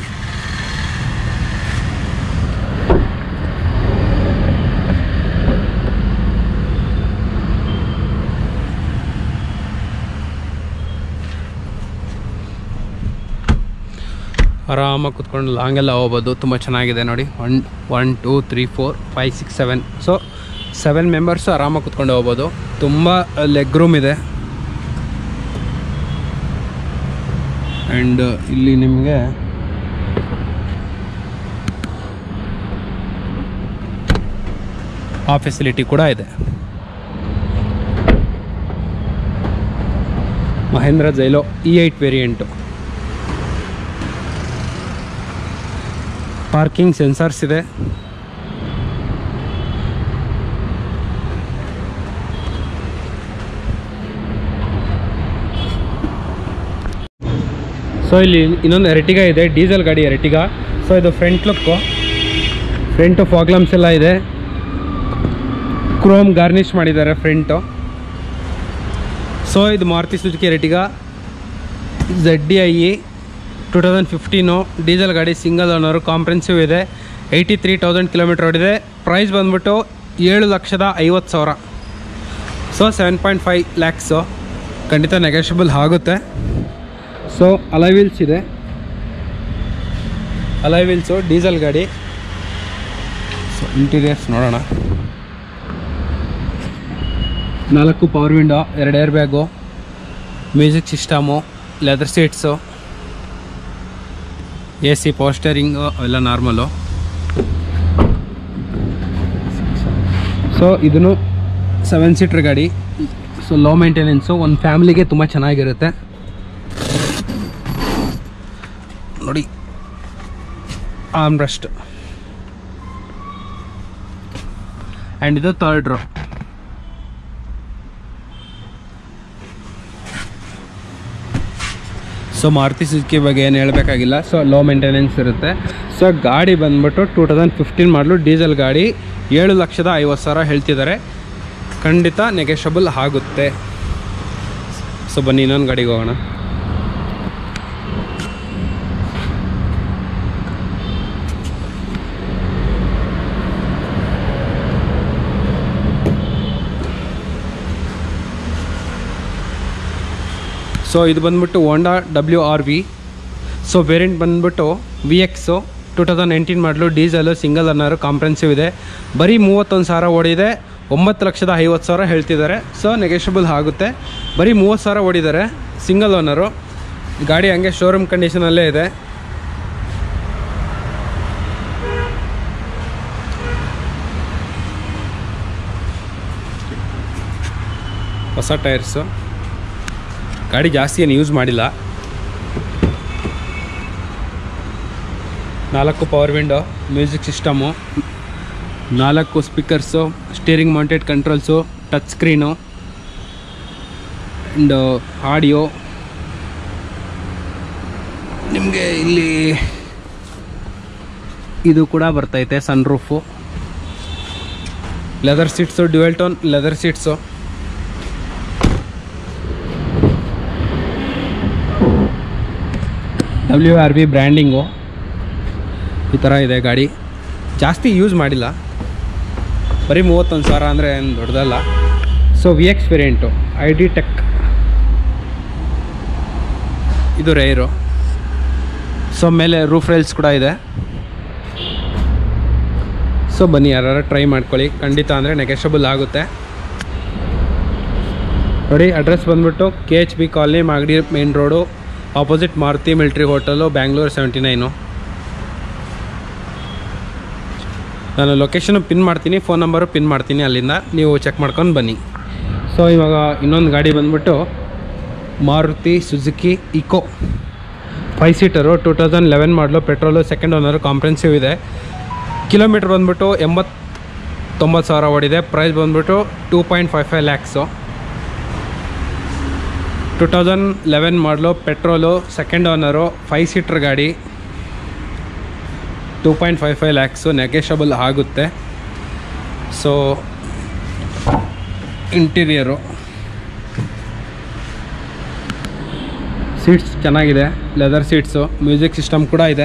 ಆರಾಮಾಗಿ ಕುತ್ಕೊಂಡು ಲಾಂಗೆಲ್ಲ ಹೋಗ್ಬೋದು ತುಂಬ ಚೆನ್ನಾಗಿದೆ ನೋಡಿ one one two three four five six seven so seven members ಆರಾಮಾಗಿ ಕುತ್ಕೊಂಡು ಹೋಗ್ಬೋದು ತುಂಬ ಲೆಗ್ ರೂಮ್ ಇದೆ ಆ್ಯಂಡ್ ಇಲ್ಲಿ ನಿಮಗೆ ಆ ಫೆಸಿಲಿಟಿ ಕೂಡ ಇದೆ Mahindra Xylo E eight variant parking sensors ಇದೆ ಸೊ ಇಲ್ಲಿ ಇನ್ನೊಂದು ಎರ್ಟಿಗ ಇದೆ ಡೀಸೆಲ್ ಗಾಡಿ ಎರ್ಟಿಗ ಸೊ ಇದು ಫ್ರಂಟ್ ಲುಕ್ಕು ಫ್ರಂಟು ಫಾಗ್ಲಮ್ಸ್ ಎಲ್ಲ ಇದೆ ಕ್ರೋಮ್ ಗಾರ್ನಿಷ್ ಮಾಡಿದ್ದಾರೆ ಫ್ರಂಟು ಸೊ ಇದು Maruti Suzuki Ertiga Z D I E two thousand fifteen diesel ಗಾಡಿ ಸಿಂಗಲ್ ಓನರು ಕಾಂಪ್ರೆನ್ಸಿವ್ ಇದೆ ಏಯ್ಟಿ ತ್ರೀ ತೌಸಂಡ್ ಕಿಲೋಮೀಟರ್ ಓಡಿದೆ ಪ್ರೈಸ್ ಬಂದ್ಬಿಟ್ಟು ಏಳು ಲಕ್ಷದ ಐವತ್ತು ಸಾವಿರ so seven point five lakhs ಖಂಡಿತ ನೆಗೋಷಿಯಬಲ್ ಆಗುತ್ತೆ ಸೊ ಅಲೈ ವೀಲ್ಸ್ ಇದೆ ಅಲೈ ವೀಲ್ಸು ಡೀಸೆಲ್ ಗಾಡಿ ಸೊ ಇಂಟೀರಿಯರ್ಸ್ ನೋಡೋಣ ನಾಲ್ಕು ಪವರ್ ವಿಂಡೋ ಎರಡು air bag music system leather seats A C ಪೋಸ್ಟರಿಂಗು ಅವೆಲ್ಲ ನಾರ್ಮಲು ಸೊ ಇದನ್ನು ಸೆವೆನ್ ಸೀಟ್ರ್ ಗಾಡಿ ಸೊ ಲೋ ಮೇಂಟೆನೆನ್ಸು ಒಂದು ಫ್ಯಾಮ್ಲಿಗೆ ತುಂಬ ಚೆನ್ನಾಗಿರುತ್ತೆ ನೋಡಿ ಆರ್ಮ್ ರೆಸ್ಟ್ ಆ್ಯಂಡ್ ಇದು third row so Maruti Suzuki ಬಗ್ಗೆ ಏನು ಹೇಳಬೇಕಾಗಿಲ್ಲ ಸೊ ಲೋ ಮೇಂಟೆನೆನ್ಸ್ ಇರುತ್ತೆ ಸೊ ಗಾಡಿ ಬಂದ್ಬಿಟ್ಟು two thousand fifteen model diesel ಗಾಡಿ ಏಳು ಲಕ್ಷದ ಐವತ್ತು ಸಾವಿರ ಹೇಳ್ತಿದ್ದಾರೆ ಖಂಡಿತ ನೆಗೆಷಬಲ್ ಆಗುತ್ತೆ ಸೊ ಬನ್ನಿ ಇನ್ನೊಂದು ಗಾಡಿಗೆ ಹೋಗೋಣ ಸೊ ಇದು ಬಂದ್ಬಿಟ್ಟು Honda W R V so variant ಬಂದ್ಬಿಟ್ಟು V X two thousand nineteen model diesel single owner comprehensive ಇದೆ ಬರೀ ಮೂವತ್ತೊಂದು ಸಾವಿರ ಓಡಿದೆ ಒಂಬತ್ತು ಲಕ್ಷದ ಐವತ್ತು ಸಾವಿರ ಹೇಳ್ತಿದ್ದಾರೆ ಸೊ ನೆಗೆಷಬಲ್ ಆಗುತ್ತೆ ಬರೀ ಮೂವತ್ತು ಸಾವಿರ ಓಡಿದ್ದಾರೆ ಸಿಂಗಲ್ ಓನರು ಗಾಡಿ ಹಂಗೆ ಶೋರೂಮ್ ಕಂಡೀಷನಲ್ಲೇ ಇದೆ ಹೊಸ ಟೈರ್ಸು ಗಾಡಿ ಜಾಸ್ತಿ ಏನು ಯೂಸ್ ಮಾಡಿಲ್ಲ ನಾಲ್ಕು ಪವರ್ ವಿಂಡೋ ಮ್ಯೂಸಿಕ್ ಸಿಸ್ಟಮು ನಾಲ್ಕು speakers steering mounted controls touch screen and audio ನಿಮಗೆ ಇಲ್ಲಿ ಇದು ಕೂಡ ಬರ್ತೈತೆ sunroof leather seats dual tone leather seats W R B branding ಈ ಥರ ಇದೆ ಗಾಡಿ ಜಾಸ್ತಿ ಯೂಸ್ ಮಾಡಿಲ್ಲ ಬರೀ ಮೂವತ್ತೊಂದು ಸಾವಿರ ಅಂದರೆ ಏನು ದೊಡ್ಡದಲ್ಲ so V X variant I D tech ಇದು ರೇರು ಸೊ ಮೇಲೆ ರೂಫ್ ರೈಲ್ಸ್ ಕೂಡ ಇದೆ ಸೊ ಬನ್ನಿ ಯಾರು ಟ್ರೈ ಮಾಡ್ಕೊಳ್ಳಿ ಖಂಡಿತ ಅಂದರೆ ನೆಗೆಷಬಲ್ ಆಗುತ್ತೆ ನೋಡಿ ಅಡ್ರೆಸ್ ಬಂದ್ಬಿಟ್ಟು K H B colony Magadi main road opposite Maruti military hotel Bangalore seventy nine ನಾನು ಲೊಕೇಶನು ಪಿನ್ ಮಾಡ್ತೀನಿ ಫೋನ್ ನಂಬರು ಪಿನ್ ಮಾಡ್ತೀನಿ ಅಲ್ಲಿಂದ ನೀವು ಚೆಕ್ ಮಾಡ್ಕೊಂಡು ಬನ್ನಿ ಸೊ ಇವಾಗ ಇನ್ನೊಂದು ಗಾಡಿ ಬಂದ್ಬಿಟ್ಟು Maruti Suzuki Eeco five seater two thousand eleven model petrol second owner comprehensive ಇದೆ ಕಿಲೋಮೀಟ್ರ್ ಬಂದ್ಬಿಟ್ಟು ಎಂಬತ್ತೊಂಬತ್ತು ಸಾವಿರ ಓಡಿದೆ ಪ್ರೈಸ್ ಬಂದ್ಬಿಟ್ಟು two point five five lakhs two thousand eleven model petrol second owner five seater ಗಾಡಿ two point five five lakhs negotiable ಆಗುತ್ತೆ so interior seats ಚೆನ್ನಾಗಿದೆ leather seats music system ಕೂಡ ಇದೆ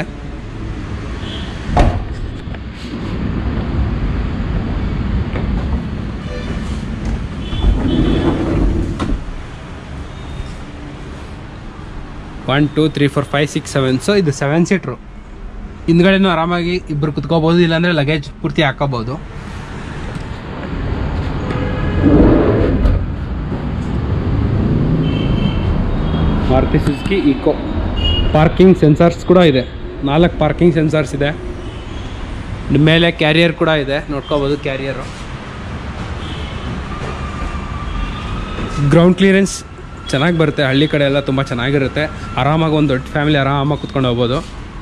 one two three four five six seven so ಇದು seven seater ಹಿಂದ್ಗಡೆನೂ ಆರಾಮಾಗಿ ಇಬ್ಬರು ಕುತ್ಕೋಬೋದು ಇಲ್ಲಾಂದರೆ ಲಗೇಜ್ ಪೂರ್ತಿ ಹಾಕೋಬೋದು Maruti Suzuki Eeco parking sensors ಕೂಡ ಇದೆ ನಾಲ್ಕು ಪಾರ್ಕಿಂಗ್ ಸೆನ್ಸಾರ್ಸ್ ಇದೆ ಮೇಲೆ ಕ್ಯಾರಿಯರ್ ಕೂಡ ಇದೆ ನೋಡ್ಕೋಬೋದು ಕ್ಯಾರಿಯರು ಗ್ರೌಂಡ್ ಕ್ಲಿಯರೆನ್ಸ್ ಚೆನ್ನಾಗಿ ಬರುತ್ತೆ ಹಳ್ಳಿ ಕಡೆ ಎಲ್ಲ ತುಂಬ ಚೆನ್ನಾಗಿರುತ್ತೆ ಆರಾಮಾಗಿ ಒಂದು ದೊಡ್ಡ ಫ್ಯಾಮಿಲಿ ಆರಾಮಾಗಿ ಕುತ್ಕೊಂಡು ಹೋಗ್ಬೋದು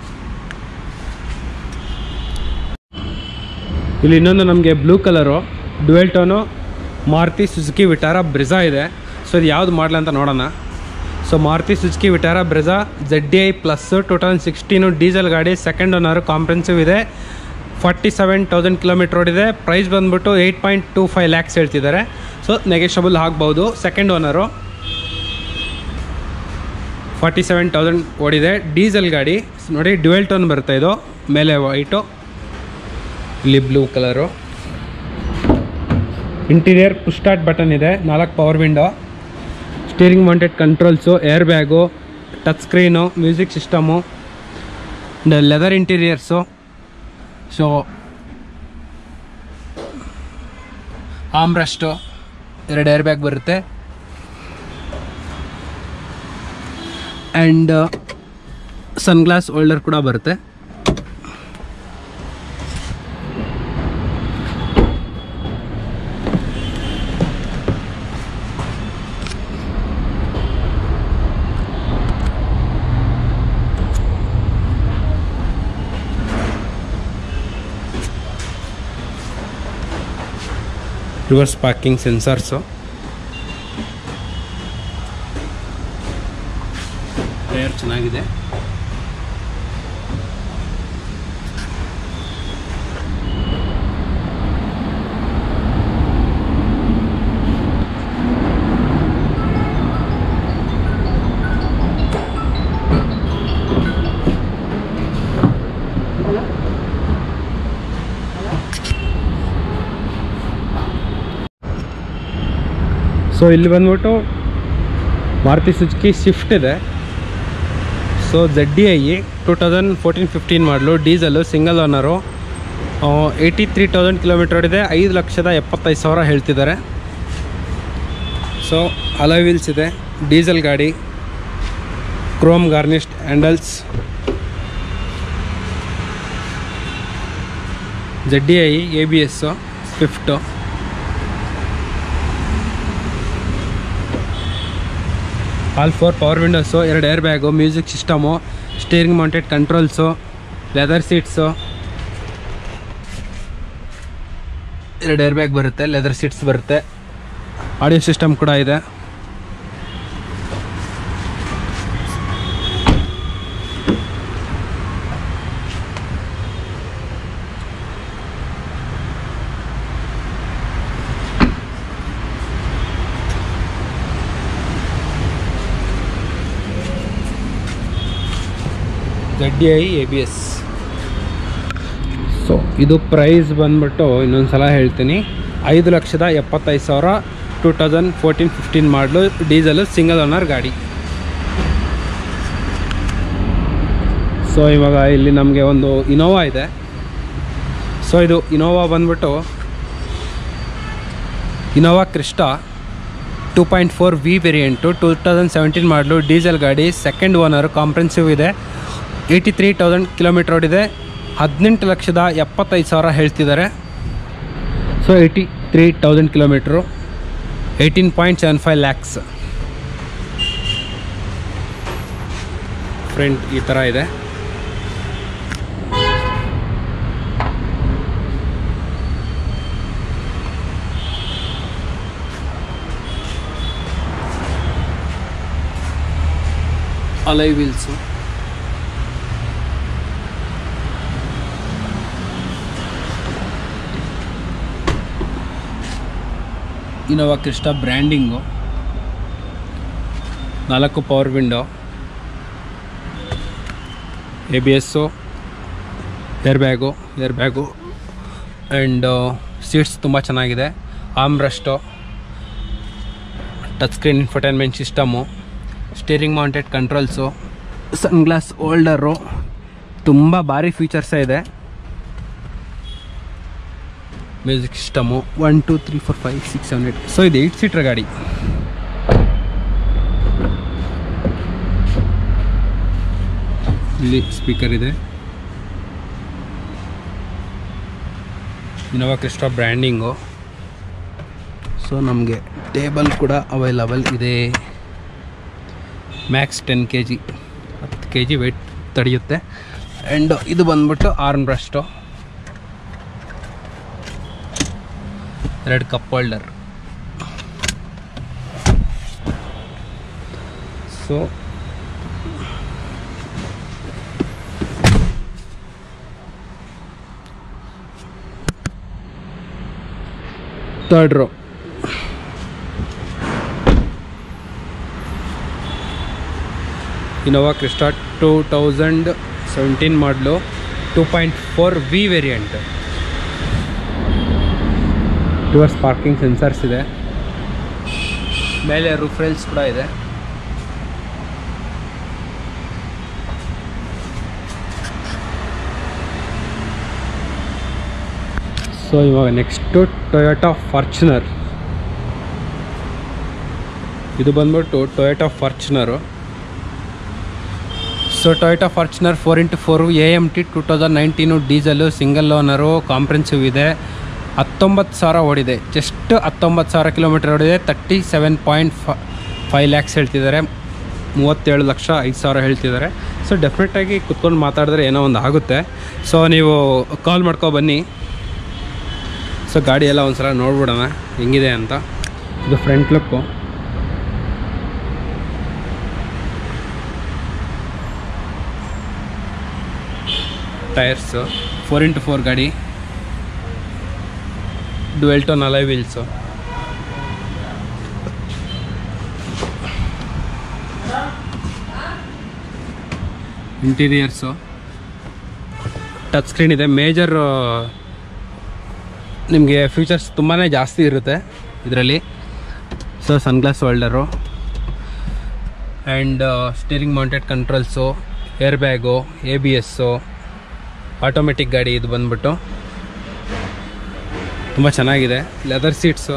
ಇಲ್ಲಿ ಇನ್ನೊಂದು ನಮಗೆ blue colour dual tone Maruti Suzuki Vitara Brezza ಇದೆ ಸೊ ಇದು ಯಾವ್ದು ಮಾಡಲ ಅಂತ ನೋಡೋಣ so Maruti Suzuki Vitara Brezza Z D I plus two thousand sixteen diesel ಗಾಡಿ ಸೆಕೆಂಡ್ ಓನರ್ ಕಾಂಪ್ರೆನ್ಸಿವ್ ಇದೆ ಫಾರ್ಟಿ ಸೆವೆನ್ ತೌಸಂಡ್ ಕಿಲೋಮೀಟ್ರ್ ಓಡಿದೆ ಪ್ರೈಸ್ ಬಂದ್ಬಿಟ್ಟು eight point two five lakhs ಹೇಳ್ತಿದ್ದಾರೆ ಸೊ ನೆಗೆಷಬಲ್ ಆಗ್ಬೋದು second owner forty seven thousand ಓಡಿದೆ diesel ಗಾಡಿ ನೋಡಿ dual tone ಬರುತ್ತೆ ಇದು ಮೇಲೆ ವೈಟು ಇಲ್ಲಿ blue colour interior push start button ಇದೆ ನಾಲ್ಕು power window steering mounted controls air bag touch screen music system leather interiors so armrest ಎರಡು ಏರ್ ಬ್ಯಾಗ್ ಬರುತ್ತೆ ಆ್ಯಂಡ್ ಸನ್ಗ್ಲಾಸ್ ಹೋಲ್ಡರ್ ಕೂಡ ಬರುತ್ತೆ ರಿವರ್ಸ್ ಪಾರ್ಕಿಂಗ್ ಸೆನ್ಸರ್ಸು ಟೈರ್ ಚೆನ್ನಾಗಿದೆ so ಇಲ್ಲಿ ಬಂದ್ಬಿಟ್ಟು Maruti Suzuki Swift ಇದೆ so Z D I two thousand fourteen fifteen model diesel single owner eighty three thousand kilometre ಇದೆ ಐದು ಲಕ್ಷದ ಎಪ್ಪತ್ತೈದು ಸಾವಿರ ಹೇಳ್ತಿದ್ದಾರೆ ಸೊ ಅಲೈ ವೀಲ್ಸ್ ಇದೆ ಡೀಸೆಲ್ ಗಾಡಿ chrome garnished handles Z D I A B S Swift all four power windows ಎರಡು air bag music system steering mounted controls leather seats ಎರಡು ಏರ್ ಬ್ಯಾಗ್ ಬರುತ್ತೆ ಲೆದರ್ ಸೀಟ್ಸ್ ಬರುತ್ತೆ audio system ಕೂಡ ಇದೆ Z D I A B S so ಇದು price ಬಂದ್ಬಿಟ್ಟು ಇನ್ನೊಂದು ಸಲ ಹೇಳ್ತೀನಿ ಐದು ಲಕ್ಷದ ಎಪ್ಪತ್ತೈದು ಸಾವಿರ two thousand fourteen fifteen model diesel single owner ಗಾಡಿ ಸೊ ಇವಾಗ ಇಲ್ಲಿ ನಮಗೆ ಒಂದು ಇನೋವಾ ಇದೆ ಸೊ ಇದು ಇನೋವಾ ಬಂದ್ಬಿಟ್ಟು Innova Crysta two point four V variant two thousand seventeen model diesel ಗಾಡಿ ಸೆಕೆಂಡ್ ಓನರ್ ಕಾಂಪ್ರೆನ್ಸಿವ್ ಇದೆ ಏಯ್ಟಿ ತ್ರೀ ತೌಸಂಡ್ ಕಿಲೋಮೀಟರ್ ಓಡಿದೆ ಹದಿನೆಂಟು ಲಕ್ಷದ ಎಪ್ಪತ್ತೈದು ಸಾವಿರ ಹೇಳ್ತಿದ್ದಾರೆ so eighty three thousand kilometre eighteen point seven five lakhs front ಈ ಥರ ಇದೆ alloy wheels Innova Crysta branding ನಾಲ್ಕು power window A B S air bag air bag and seats ತುಂಬ ಚೆನ್ನಾಗಿದೆ armrest touch screen infotainment system steering mounted controls sunglass holder ತುಂಬ ಭಾರಿ ಫೀಚರ್ಸೇ ಇದೆ music system one two three four five six seven eight so ಇದು eight seater ಗಾಡಿ ಇಲ್ಲಿ speaker ಇದೆ ಇನೋವಾ ಕ್ರಿಸ್ಟಾ ಬ್ರ್ಯಾಂಡಿಂಗು ಸೊ ನಮಗೆ ಟೇಬಲ್ ಕೂಡ ಅವೈಲಬಲ್ ಇದೆ ಮ್ಯಾಕ್ಸ್ ಟೆನ್ ಕೆ ಜಿ ಹತ್ತು ಕೆ ಜಿ ವೆಯ್ಟ್ ತಡೆಯುತ್ತೆ ಆ್ಯಂಡ್ ಇದು ಬಂದ್ಬಿಟ್ಟು ಆರ್ಮ್ ಬ್ರಷ್ಟು ಎರಡು cup holder so third row Innova Crysta two thousand seventeen model two point four V variant reverse parking sensors ಇದೆ ಮೇಲೆ roof rails ಕೂಡ ಇದೆ so ಇವಾಗ ನೆಕ್ಸ್ಟು ಟೊಯೋಟಾ ಫಾರ್ಚುನರ್ ಇದು ಬಂದ್ಬಿಟ್ಟು Toyota Fortuner so Toyota Fortuner four into four A M T two thousand nineteen diesel single owner comprehensive ಇದೆ ಹತ್ತೊಂಬತ್ತು ಸಾವಿರ ಓಡಿದೆ ಜಸ್ಟ್ ಹತ್ತೊಂಬತ್ತು ಸಾವಿರ ಕಿಲೋಮೀಟರ್ ಓಡಿದೆ thirty seven point five lakhs ಹೇಳ್ತಿದ್ದಾರೆ ಮೂವತ್ತೇಳು ಲಕ್ಷ ಐದು ಸಾವಿರ ಹೇಳ್ತಿದ್ದಾರೆ ಸೊ ಡೆಫಿನೆಟಾಗಿ ಕುತ್ಕೊಂಡು ಮಾತಾಡಿದ್ರೆ ಏನೋ ಒಂದು ಆಗುತ್ತೆ ಸೊ ನೀವು ಕಾಲ್ ಮಾಡ್ಕೊ ಬನ್ನಿ ಸೊ ಗಾಡಿ ಎಲ್ಲ ಒಂದು ಸಲ ನೋಡ್ಬಿಡೋಣ ಹೆಂಗಿದೆ ಅಂತ ಇದು front look tyres four into four ಗಾಡಿ dual tone alloy wheels interiors touch screen ಇದೆ ಮೇಜರ್ ನಿಮಗೆ ಫೀಚರ್ಸ್ ತುಂಬಾ ಜಾಸ್ತಿ ಇರುತ್ತೆ ಇದರಲ್ಲಿ so sunglass holder and steering mounted controls air bag A B S automatic ಗಾಡಿ ಇದು ಬಂದ್ಬಿಟ್ಟು ತುಂಬ ಚೆನ್ನಾಗಿದೆ leather seats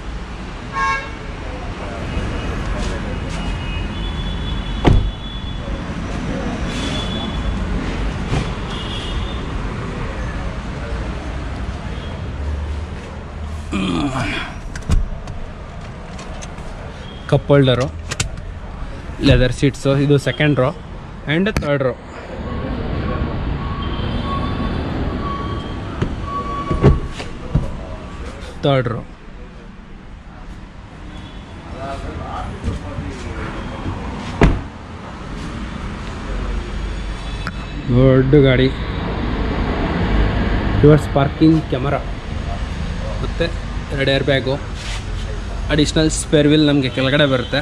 cup holder leather seats ಇದು second row and third row third row ದೊಡ್ಡ ಗಾಡಿ ರಿವರ್ಸ್ ಪಾರ್ಕಿಂಗ್ ಕ್ಯಾಮರಾ ಮತ್ತು ಎರಡು air bag additional spare wheel ನಮಗೆ ಕೆಳಗಡೆ ಬರುತ್ತೆ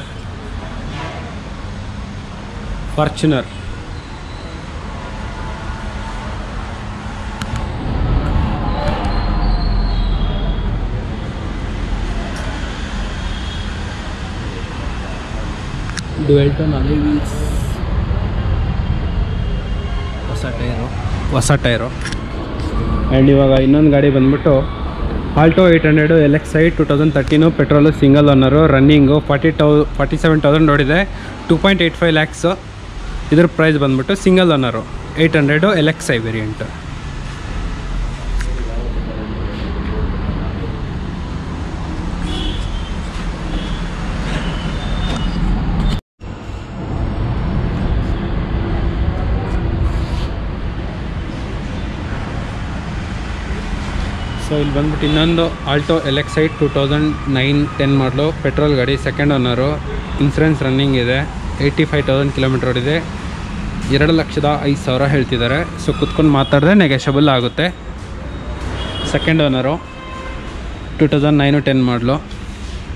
Fortuner dual tone alloy wheels ಹೊಸ ಟೈರು ಹೊಸ ಟೈರು ಆ್ಯಂಡ್ ಇವಾಗ ಇನ್ನೊಂದು ಗಾಡಿ ಬಂದ್ಬಿಟ್ಟು Alto eight hundred L X I two thousand thirteen petrol single owner running forty two forty seven thousand ಓಡಿದೆ two point eight five lakhs ಇದ್ರ ಪ್ರೈಸ್ ಬಂದ್ಬಿಟ್ಟು single owner eight hundred L X I variant so ಇಲ್ಲಿ ಬಂದ್ಬಿಟ್ಟು ಇನ್ನೊಂದು Alto L X I two thousand nine ten model petrol ಗಾಡಿ second owner insurance running ಇದೆ eighty five thousand kilometre ಓಡಿದೆ ಎರಡು ಲಕ್ಷದ ಐದು ಸಾವಿರ ಹೇಳ್ತಿದ್ದಾರೆ ಸೊ ಕುತ್ಕೊಂಡು ಮಾತಾಡಿದ್ರೆ ನೆಗೆಷಬಲ್ ಆಗುತ್ತೆ second owner two thousand nine ten model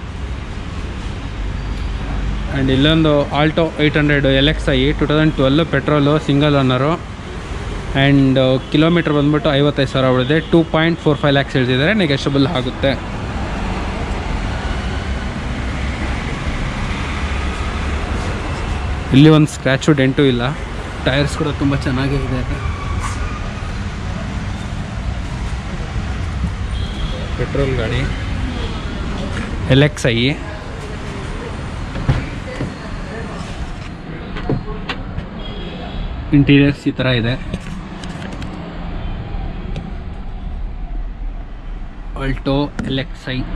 and ಇಲ್ಲೊಂದು Alto eight hundred L X I two thousand twelve petrol single owner and kilometre ಬಂದ್ಬಿಟ್ಟು ಐವತ್ತೈದು ಸಾವಿರ ಉಳಿದೆ two point four five lakhs ಹೇಳ್ತಿದ್ದಾರೆ ನೆಗೆಷಬಲ್ ಆಗುತ್ತೆ ಇಲ್ಲಿ ಒಂದು ಸ್ಕ್ರ್ಯಾಚು ಡೆಂಟು ಇಲ್ಲ ಟೈರ್ಸ್ ಕೂಡ ತುಂಬ ಚೆನ್ನಾಗೇ ಇದೆ ಪೆಟ್ರೋಲ್ ಗಾಡಿ ಎಲ್ ಎಕ್ಸ್ ಐ ಇಂಟೀರಿಯರ್ಸ್ ಈ ಥರ ಇದೆ Alto L X I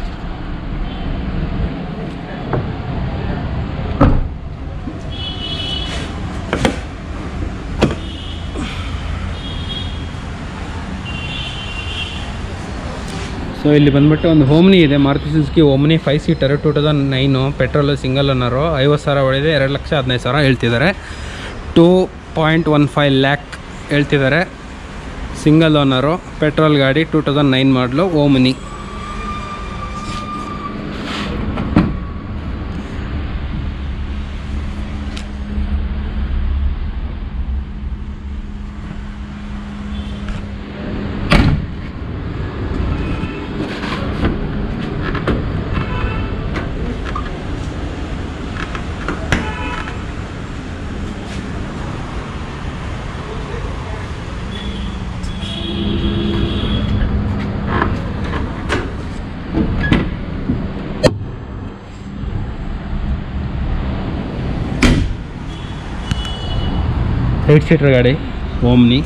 so ಇಲ್ಲಿ ಬಂದ್ಬಿಟ್ಟು ಒಂದು ಹೋಮ್ನಿ ಇದೆ Maruti Suzuki Omni five seater two thousand nine petrol single owner ಐವತ್ತು ಸಾವಿರ ಹೊಡಿದೆ ಎರಡು ಲಕ್ಷ ಹದಿನೈದು ಸಾವಿರ ಹೇಳ್ತಿದ್ದಾರೆ two point one five lakh ಹೇಳ್ತಿದ್ದಾರೆ ಸಿಂಗಲ್ ಓನರು ಪೆಟ್ರೋಲ್ ಗಾಡಿ two thousand nine model Omni eight seater ಗಾಡಿ Omni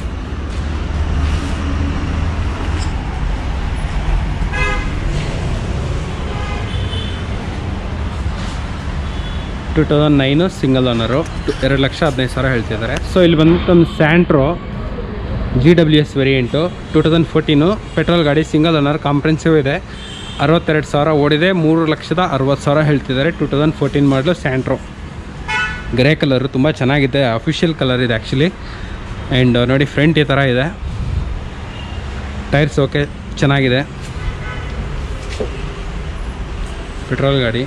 two thousand nine single owner ಎರಡು ಲಕ್ಷ ಹದಿನೈದು ಸಾವಿರ ಹೇಳ್ತಿದ್ದಾರೆ ಸೊ ಇಲ್ಲಿ ಬಂದ್ಬಿಟ್ಟು ಒಂದು Santro G W S variant two thousand fourteen petrol ಗಾಡಿ ಸಿಂಗಲ್ ಓನರ್ ಕಾಂಪ್ರೆನ್ಸಿವ್ ಇದೆ ಅರವತ್ತೆರಡು ಸಾವಿರ ಓಡಿದೆ ಮೂರು ಲಕ್ಷದ ಅರವತ್ತು ಸಾವಿರ ಹೇಳ್ತಿದ್ದಾರೆ two thousand fourteen model Santro grey colour ತುಂಬ ಚೆನ್ನಾಗಿದೆ ಅಫಿಷಿಯಲ್ ಕಲರ್ ಇದೆ ಆ್ಯಕ್ಚುಲಿ ಆ್ಯಂಡ್ ನೋಡಿ ಫ್ರಂಟ್ ಈ ಥರ ಇದೆ ಟೈರ್ಸ್ ಓಕೆ ಚೆನ್ನಾಗಿದೆ ಪೆಟ್ರೋಲ್ ಗಾಡಿ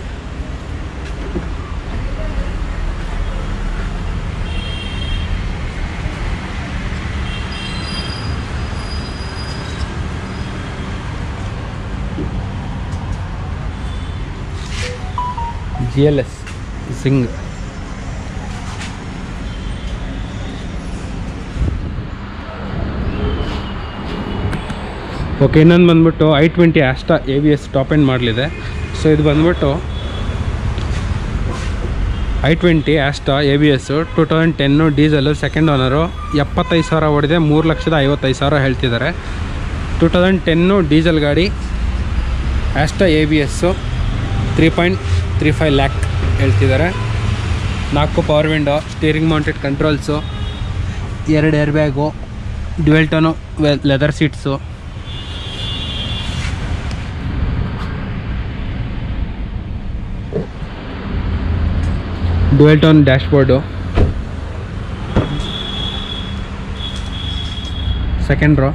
G L S single okay ಇನ್ನೊಂದು ಬಂದ್ಬಿಟ್ಟು I twenty Asta A B S top end ಮಾಡಲಿದೆ ಸೊ ಇದು ಬಂದ್ಬಿಟ್ಟು I twenty Asta A B S two thousand ten diesel second owner ಎಪ್ಪತ್ತೈದು ಸಾವಿರ ಹೊಡಿದೆ ಮೂರು ಲಕ್ಷದ ಐವತ್ತೈದು ಸಾವಿರ ಹೇಳ್ತಿದ್ದಾರೆ ಟು ತೌಸಂಡ್ ಟೆನ್ನು ಡೀಸೆಲ್ ಗಾಡಿ Asta A B S three point three five lakh ಹೇಳ್ತಿದ್ದಾರೆ ನಾಲ್ಕು power window steering mounted controls ಎರಡು air bag dual tone leather seats dual tone dashboard second row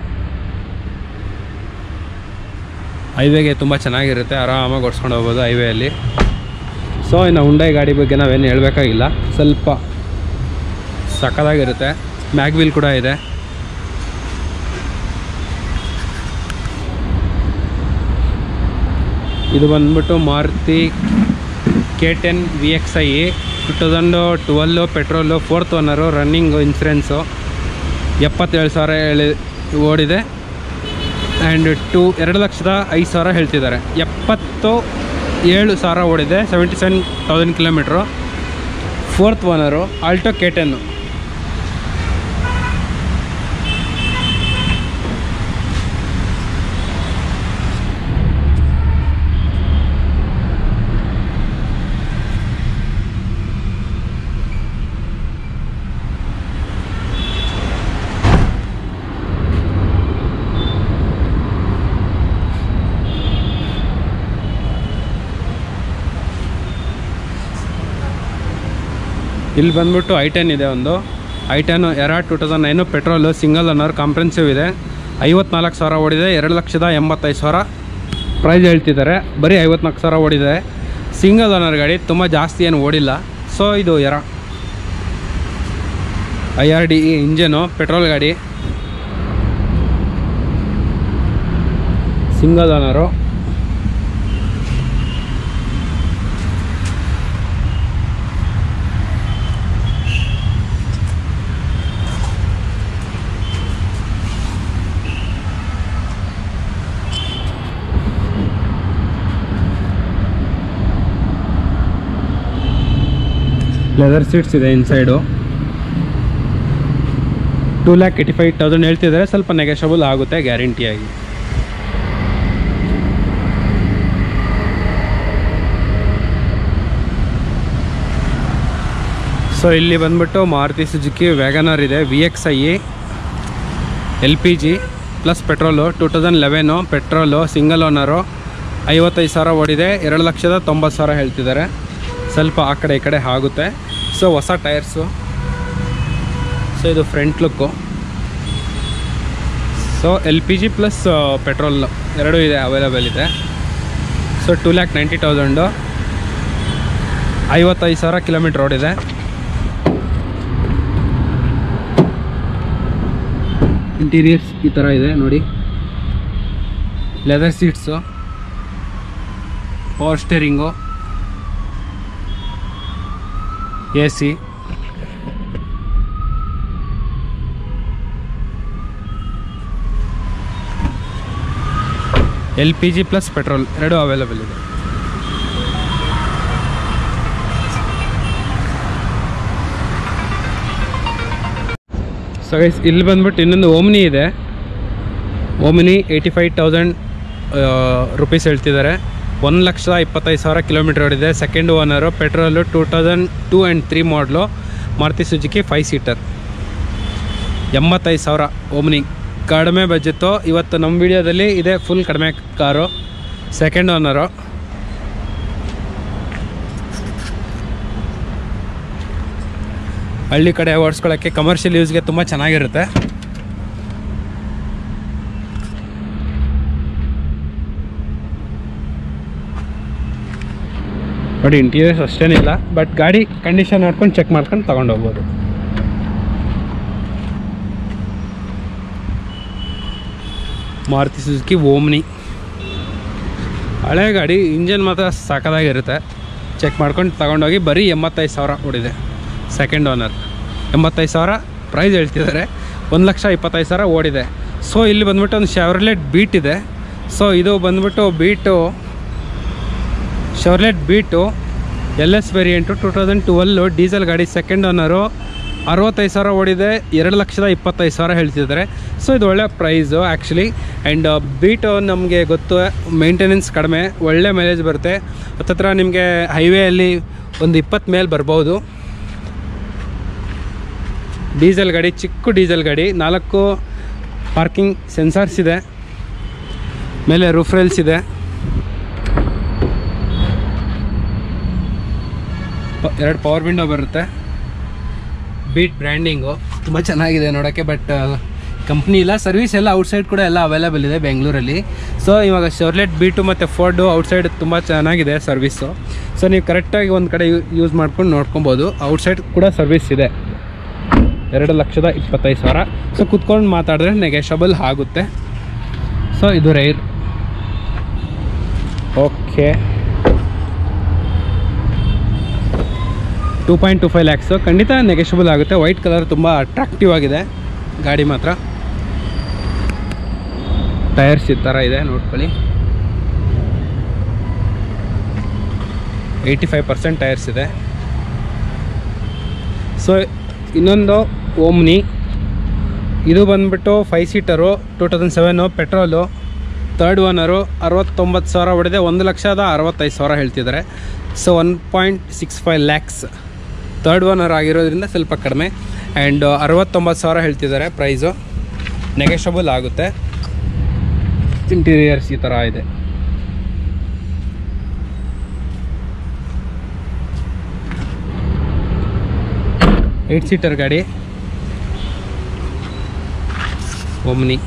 ಹೈವೇಗೆ ತುಂಬ ಚೆನ್ನಾಗಿರುತ್ತೆ ಆರಾಮಾಗಿ ಓಡಿಸ್ಕೊಂಡು ಹೋಗ್ಬೋದು ಹೈವೇಯಲ್ಲಿ ಸೊ ಇನ್ನು ಹುಂಡೈ ಗಾಡಿ ಬಗ್ಗೆ ನಾವೇನು ಹೇಳಬೇಕಾಗಿಲ್ಲ ಸ್ವಲ್ಪ ಸಕ್ಕದಾಗಿರುತ್ತೆ ಮ್ಯಾಗ್ವಿಲ್ ಕೂಡ ಇದೆ ಇದು ಬಂದ್ಬಿಟ್ಟು Maruti K ten V X I two thousand twelve petrol fourth owner running insurance ಎಪ್ಪತ್ತೇಳು ಸಾವಿರ ಹೇಳಿ ಓಡಿದೆ ಆ್ಯಂಡ್ ಟು ಎರಡು ಲಕ್ಷದ ಐದು ಸಾವಿರ ಹೇಳ್ತಿದ್ದಾರೆ ಎಪ್ಪತ್ತು ಏಳು ಸಾವಿರ ಓಡಿದೆ seventy seven thousand kilometre fourth owner Alto K ten ಇಲ್ಲಿ ಬಂದ್ಬಿಟ್ಟು ಐ ಟೆನ್ ಇದೆ ಒಂದು I ten Era two thousand nine petrol single owner comprehensive ಇದೆ ಐವತ್ನಾಲ್ಕು ಸಾವಿರ ಓಡಿದೆ ಎರಡು ಲಕ್ಷದ ಎಂಬತ್ತೈದು ಸಾವಿರ ಪ್ರೈಸ್ ಹೇಳ್ತಿದ್ದಾರೆ ಬರೀ ಐವತ್ನಾಲ್ಕು ಸಾವಿರ ಓಡಿದೆ ಸಿಂಗಲ್ ಓನರ್ ಗಾಡಿ ತುಂಬ ಜಾಸ್ತಿ ಏನು ಓಡಿಲ್ಲ ಸೊ ಇದು Era I R D engine petrol ಗಾಡಿ ಸಿಂಗಲ್ ಓನರು ಲೆದರ್ ಸೀಟ್ಸ್ ಇದೆ inside two lakh eighty five thousand ಹೇಳ್ತಿದ್ದಾರೆ ಸ್ವಲ್ಪ ನೆಗೆಷಬಲ್ ಆಗುತ್ತೆ ಗ್ಯಾರಂಟಿಯಾಗಿ ಸೊ ಇಲ್ಲಿ ಬಂದ್ಬಿಟ್ಟು ಮಾರುತಿ ಸುಜುಕಿ ವ್ಯಾಗನರ್ ಇದೆ V X I L P G plus petrol two thousand eleven petrol single owner ಐವತ್ತೈದು ಸಾವಿರ ಓಡಿದೆ ಎರಡು ಲಕ್ಷದ ತೊಂಬತ್ತು ಸಾವಿರ ಹೇಳ್ತಿದ್ದಾರೆ ಸ್ವಲ್ಪ ಆ ಕಡೆ ಈ ಕಡೆ ಆಗುತ್ತೆ ಸೊ ಹೊಸ ಟೈರ್ಸು ಸೊ ಇದು front look so L P G plus petrol ಎರಡೂ ಇದೆ ಅವೈಲೇಬಲ್ ಇದೆ so two lakh ninety thousand ಐವತ್ತೈದು ಸಾವಿರ ಕಿಲೋಮೀಟ್ರ್ ಓಡಿದೆ ಇಂಟೀರಿಯರ್ಸ್ ಈ ಥರ ಇದೆ ನೋಡಿ leather seats power steering A C L P G plus petrol ಎರಡೂ ಅವೈಲೇಬಲ್ ಇದೆ ಸೊ ಗೈಸ್ ಇಲ್ಲಿ ಬಂದ್ಬಿಟ್ಟು ಇನ್ನೊಂದು ಓಮ್ನಿ ಇದೆ Omni eighty five thousand rupees ಹೇಳ್ತಿದ್ದಾರೆ ಒಂದು ಲಕ್ಷದ ಇಪ್ಪತ್ತೈದು ಸಾವಿರ ಕಿಲೋಮೀಟರ್ ಓಡಿದೆ second owner petrol two thousand two and three model Maruti Suzuki five seater ಎಂಬತ್ತೈದು ಸಾವಿರ ಓಮ್ನಿ ಕಡಿಮೆ ಬಜೆಟ್ಟು ಇವತ್ತು ನಮ್ಮ ವಿಡಿಯೋದಲ್ಲಿ ಇದೆ ಫುಲ್ ಕಡಿಮೆ ಕಾರು ಸೆಕೆಂಡ್ ಓನರು ಹಳ್ಳಿ ಕಡೆ ಓಡಿಸ್ಕೊಳ್ಳೋಕ್ಕೆ ಕಮರ್ಷಿಯಲ್ ಯೂಸ್ಗೆ ತುಂಬ ಚೆನ್ನಾಗಿರುತ್ತೆ ನೋಡಿ ಇಂಟೀರಿಯರ್ಸ್ ಅಷ್ಟೇನಿಲ್ಲ ಬಟ್ ಗಾಡಿ ಕಂಡೀಷನ್ ನೋಡ್ಕೊಂಡು ಚೆಕ್ ಮಾಡ್ಕೊಂಡು ತಗೊಂಡು ಹೋಗ್ಬೋದು ಮಾರುತಿ ಸುಜುಕಿ ಓಮ್ನಿ ಹಳೆ ಗಾಡಿ ಇಂಜನ್ ಮಾತ್ರ ಸಖತ್ತಾಗಿರುತ್ತೆ ಚೆಕ್ ಮಾಡ್ಕೊಂಡು ತಗೊಂಡೋಗಿ ಬರೀ ಎಂಬತ್ತೈದು ಸಾವಿರ ಓಡಿದೆ ಸೆಕೆಂಡ್ ಓನರ್ ಎಂಬತ್ತೈದು ಸಾವಿರ ಪ್ರೈಸ್ ಹೇಳ್ತಿದ್ದಾರೆ ಒಂದು ಲಕ್ಷ ಇಪ್ಪತ್ತೈದು ಸಾವಿರ ಓಡಿದೆ ಸೊ ಇಲ್ಲಿ ಬಂದ್ಬಿಟ್ಟು ಒಂದು ಶೆವರ್ಲೆಟ್ ಬೀಟ್ ಇದೆ ಸೊ ಇದು ಬಂದ್ಬಿಟ್ಟು Beat Chevrolet Beat L S variant two thousand twelve diesel ಗಾಡಿ ಸೆಕೆಂಡ್ ಓನರು ಅರವತ್ತೈದು ಸಾವಿರ ಓಡಿದೆ ಎರಡು ಲಕ್ಷದ ಇಪ್ಪತ್ತೈದು ಸಾವಿರ ಹೇಳ್ತಿದ್ದಾರೆ ಸೊ ಇದು ಒಳ್ಳೆ ಪ್ರೈಸು ಆ್ಯಕ್ಚುಲಿ ಆ್ಯಂಡ್ ಬೀಟು ನಮಗೆ ಗೊತ್ತು ಮೇಂಟೆನೆನ್ಸ್ ಕಡಿಮೆ ಒಳ್ಳೆ ಮೈಲೇಜ್ ಬರುತ್ತೆ ಹತ್ತತ್ರ ನಿಮಗೆ ಹೈವೇಯಲ್ಲಿ ಒಂದು ಇಪ್ಪತ್ತು ಮೇಲೆ ಬರ್ಬೋದು ಡೀಸೆಲ್ ಗಾಡಿ ಚಿಕ್ಕ ಡೀಸೆಲ್ ಗಾಡಿ ನಾಲ್ಕು ಪಾರ್ಕಿಂಗ್ ಸೆನ್ಸಾರ್ಸ್ ಇದೆ ಮೇಲೆ ರೂಫ್ ರೈಲ್ಸ್ ಇದೆ ಪ- ಎರಡು ಪವರ್ ವಿಂಡೋ ಬರುತ್ತೆ ಬೀಟ್ ಬ್ರ್ಯಾಂಡಿಂಗು ತುಂಬ ಚೆನ್ನಾಗಿದೆ ನೋಡೋಕ್ಕೆ ಬಟ್ ಕಂಪ್ನಿ ಇಲ್ಲ ಸರ್ವಿಸ್ ಎಲ್ಲ ಔಟ್ಸೈಡ್ ಕೂಡ ಎಲ್ಲ ಅವೈಲೇಬಲ್ ಇದೆ ಬೆಂಗಳೂರಲ್ಲಿ ಸೊ ಇವಾಗ ಶರ್ಲೆಟ್ ಬೀಟು ಮತ್ತು ಫೋರ್ಡು ಔಟ್ಸೈಡ್ ತುಂಬ ಚೆನ್ನಾಗಿದೆ ಸರ್ವಿಸ್ಸು ಸೊ ನೀವು ಕರೆಕ್ಟಾಗಿ ಒಂದು ಕಡೆ ಯೂಸ್ ಮಾಡ್ಕೊಂಡು ನೋಡ್ಕೊಬೋದು ಔಟ್ಸೈಡ್ ಕೂಡ ಸರ್ವಿಸ್ ಇದೆ ಎರಡು ಲಕ್ಷದ ಇಪ್ಪತ್ತೈದು ಸಾವಿರ ಸೊ ಕುತ್ಕೊಂಡು ಮಾತಾಡಿದ್ರೆ ನೆಗೆಷಬಲ್ ಆಗುತ್ತೆ ಸೊ ಇದು rare okay two point two five lakhs ಖಂಡಿತ ನೆಗೆಷಬಲ್ ಆಗುತ್ತೆ ವೈಟ್ ಕಲರ್ ತುಂಬ ಅಟ್ರಾಕ್ಟಿವ್ ಆಗಿದೆ ಗಾಡಿ ಮಾತ್ರ ಟೈರ್ಸ್ ಈ ಥರ ಇದೆ ನೋಡ್ಕೊಳ್ಳಿ ಏಯ್ಟಿ ಫೈವ್ ಪರ್ಸೆಂಟ್ ಟೈರ್ಸ್ ಇದೆ ಸೊ ಇನ್ನೊಂದು ಓಮ್ನಿ ಇದು ಬಂದ್ಬಿಟ್ಟು five seater two thousand seven petrol third owner ಅರವತ್ತೊಂಬತ್ತು ಸಾವಿರ ಹೊಡೆದೆ ಒಂದು ಲಕ್ಷದ ಅರವತ್ತೈದು ಸಾವಿರ ಹೇಳ್ತಿದ್ದಾರೆ so one point six five lakhs third owner ಆಗಿರೋದ್ರಿಂದ ಸ್ವಲ್ಪ ಕಡಿಮೆ ಆ್ಯಂಡ್ ಅರವತ್ತೊಂಬತ್ತು ಸಾವಿರ ಹೇಳ್ತಿದ್ದಾರೆ ಪ್ರೈಸು ನೆಗೆಷಬಲ್ ಆಗುತ್ತೆ ಇಂಟೀರಿಯರ್ಸ್ ಈ ಥರ ಇದೆ ಏಯ್ಟ್ ಸೀಟರ್ ಗಾಡಿ ಒಮ್ನಿ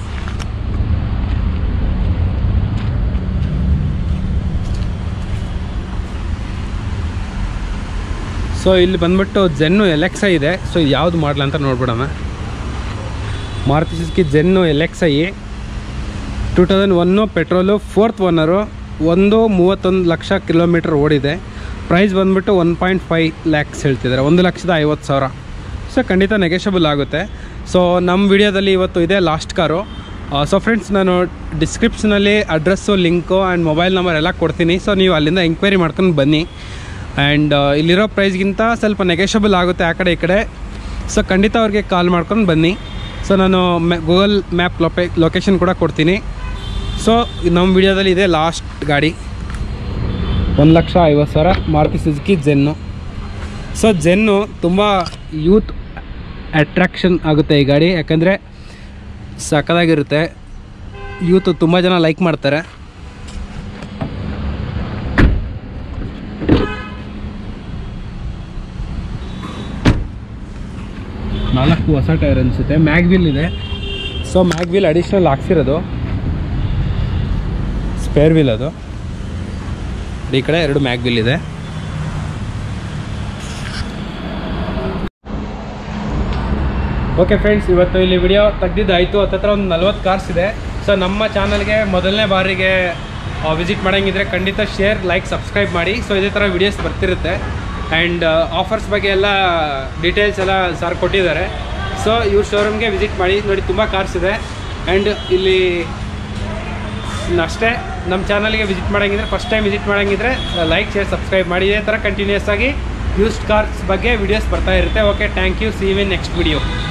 ಸೊ ಇಲ್ಲಿ ಬಂದ್ಬಿಟ್ಟು ಜೆನ್ನು ಎಲೆಕ್ಸ ಇದೆ ಸೊ ಇದು ಯಾವುದು ಮಾಡಲ ಅಂತ ನೋಡ್ಬಿಡೋಣ Maruti Suzuki Zen LXi two thousand one petrol fourth owner ಒಂದು ಮೂವತ್ತೊಂದು ಲಕ್ಷ ಕಿಲೋಮೀಟ್ರ್ ಓಡಿದೆ ಪ್ರೈಸ್ ಬಂದ್ಬಿಟ್ಟು ಒನ್ ಪಾಯಿಂಟ್ ಫೈವ್ ಲ್ಯಾಕ್ಸ್ ಹೇಳ್ತಿದ್ದಾರೆ ಒಂದು ಲಕ್ಷದ ಐವತ್ತು ಸಾವಿರ ಸೊ ಖಂಡಿತ ನೆಗೆಷಬಲ್ ಆಗುತ್ತೆ ಸೊ ನಮ್ಮ ವಿಡಿಯೋದಲ್ಲಿ ಇವತ್ತು ಇದೆ ಲಾಸ್ಟ್ ಕಾರು ಸೊ ಫ್ರೆಂಡ್ಸ್ ನಾನು ಡಿಸ್ಕ್ರಿಪ್ಷನಲ್ಲಿ address link and mobile number ಎಲ್ಲ ಕೊಡ್ತೀನಿ ಸೊ ನೀವು ಅಲ್ಲಿಂದ ಎಂಕ್ವೈರಿ ಮಾಡ್ಕೊಂಡು ಬನ್ನಿ ಆ್ಯಂಡ್ ಇಲ್ಲಿರೋ ಪ್ರೈಸ್ಗಿಂತ ಸ್ವಲ್ಪ ನೆಗೆಷಬಲ್ ಆಗುತ್ತೆ ಆ ಕಡೆ ಈ ಕಡೆ ಸೊ ಖಂಡಿತ ಅವ್ರಿಗೆ ಕಾಲ್ ಮಾಡ್ಕೊಂಡು ಬನ್ನಿ ಸೊ ನಾನು ಗೂಗಲ್ ಮ್ಯಾಪ್ ಲೊಪೆ ಲೊಕೇಶನ್ ಕೂಡ ಕೊಡ್ತೀನಿ ಸೊ ನಮ್ಮ ವಿಡಿಯೋದಲ್ಲಿ ಇದೆ ಲಾಸ್ಟ್ ಗಾಡಿ ಒಂದು ಲಕ್ಷ ಐವತ್ತು ಸಾವಿರ Maruti Suzuki Zen so Zen ತುಂಬ ಯೂತ್ ಅಟ್ರಾಕ್ಷನ್ ಆಗುತ್ತೆ ಈ ಗಾಡಿ ಯಾಕಂದರೆ ಸಕ್ಕದಾಗಿರುತ್ತೆ ಯೂತ್ ತುಂಬ ಜನ ಲೈಕ್ ಮಾಡ್ತಾರೆ ನಾಲ್ಕು ಹೊಸ ಟೈರ್ ಅನಿಸುತ್ತೆ ಮ್ಯಾಗ್ವಿಲ್ ಇದೆ ಸೊ ಮ್ಯಾಗ್ವಿಲ್ ಅಡಿಷ್ನಲ್ ಹಾಕ್ಸಿರೋದು ಸ್ಪೇರ್ ವೀಲ್ ಅದು ಈ ಕಡೆ ಎರಡು ಮ್ಯಾಗ್ವಿಲ್ ಇದೆ ಓಕೆ ಫ್ರೆಂಡ್ಸ್ ಇವತ್ತು ಇಲ್ಲಿ ವಿಡಿಯೋ ತೆಗ್ದಿದ್ದಾಯಿತು ಹತ್ತತ್ರ ಒಂದು ನಲ್ವತ್ತು ಕಾರ್ಸ್ ಇದೆ ಸೊ ನಮ್ಮ ಚಾನಲ್ಗೆ ಮೊದಲನೇ ಬಾರಿಗೆ ವಿಸಿಟ್ ಮಾಡೋಂಗಿದ್ರೆ ಖಂಡಿತ ಶೇರ್ ಲೈಕ್ ಸಬ್ಸ್ಕ್ರೈಬ್ ಮಾಡಿ ಸೊ ಇದೇ ಥರ ವಿಡಿಯೋಸ್ ಬರ್ತಿರುತ್ತೆ ಆ್ಯಂಡ್ ಆಫರ್ಸ್ ಬಗ್ಗೆ ಎಲ್ಲ ಡೀಟೇಲ್ಸ್ ಎಲ್ಲ ಸರ್ ಕೊಟ್ಟಿದ್ದಾರೆ ಸೊ ಇವ್ರ ಶೋರೂಮ್ಗೆ ವಿಸಿಟ್ ಮಾಡಿ ನೋಡಿ ತುಂಬ ಕಾರ್ಸ್ ಇದೆ ಆ್ಯಂಡ್ ಇಲ್ಲಿ ಅಷ್ಟೇ ನಮ್ಮ ಚಾನಲ್ಗೆ ವಿಸಿಟ್ ಮಾಡೋಂಗಿದ್ರೆ ಫಸ್ಟ್ ಟೈಮ್ ವಿಸಿಟ್ ಮಾಡೋಂಗಿದ್ರೆ ಲೈಕ್ ಶೇರ್ ಸಬ್ಸ್ಕ್ರೈಬ್ ಮಾಡಿ ಇದೇ ಥರ ಕಂಟಿನ್ಯೂಸ್ ಆಗಿ ಯೂಸ್ಡ್ ಕಾರ್ಸ್ ಬಗ್ಗೆ ವಿಡಿಯೋಸ್ ಬರ್ತಾ ಇರುತ್ತೆ okay thank you see in next video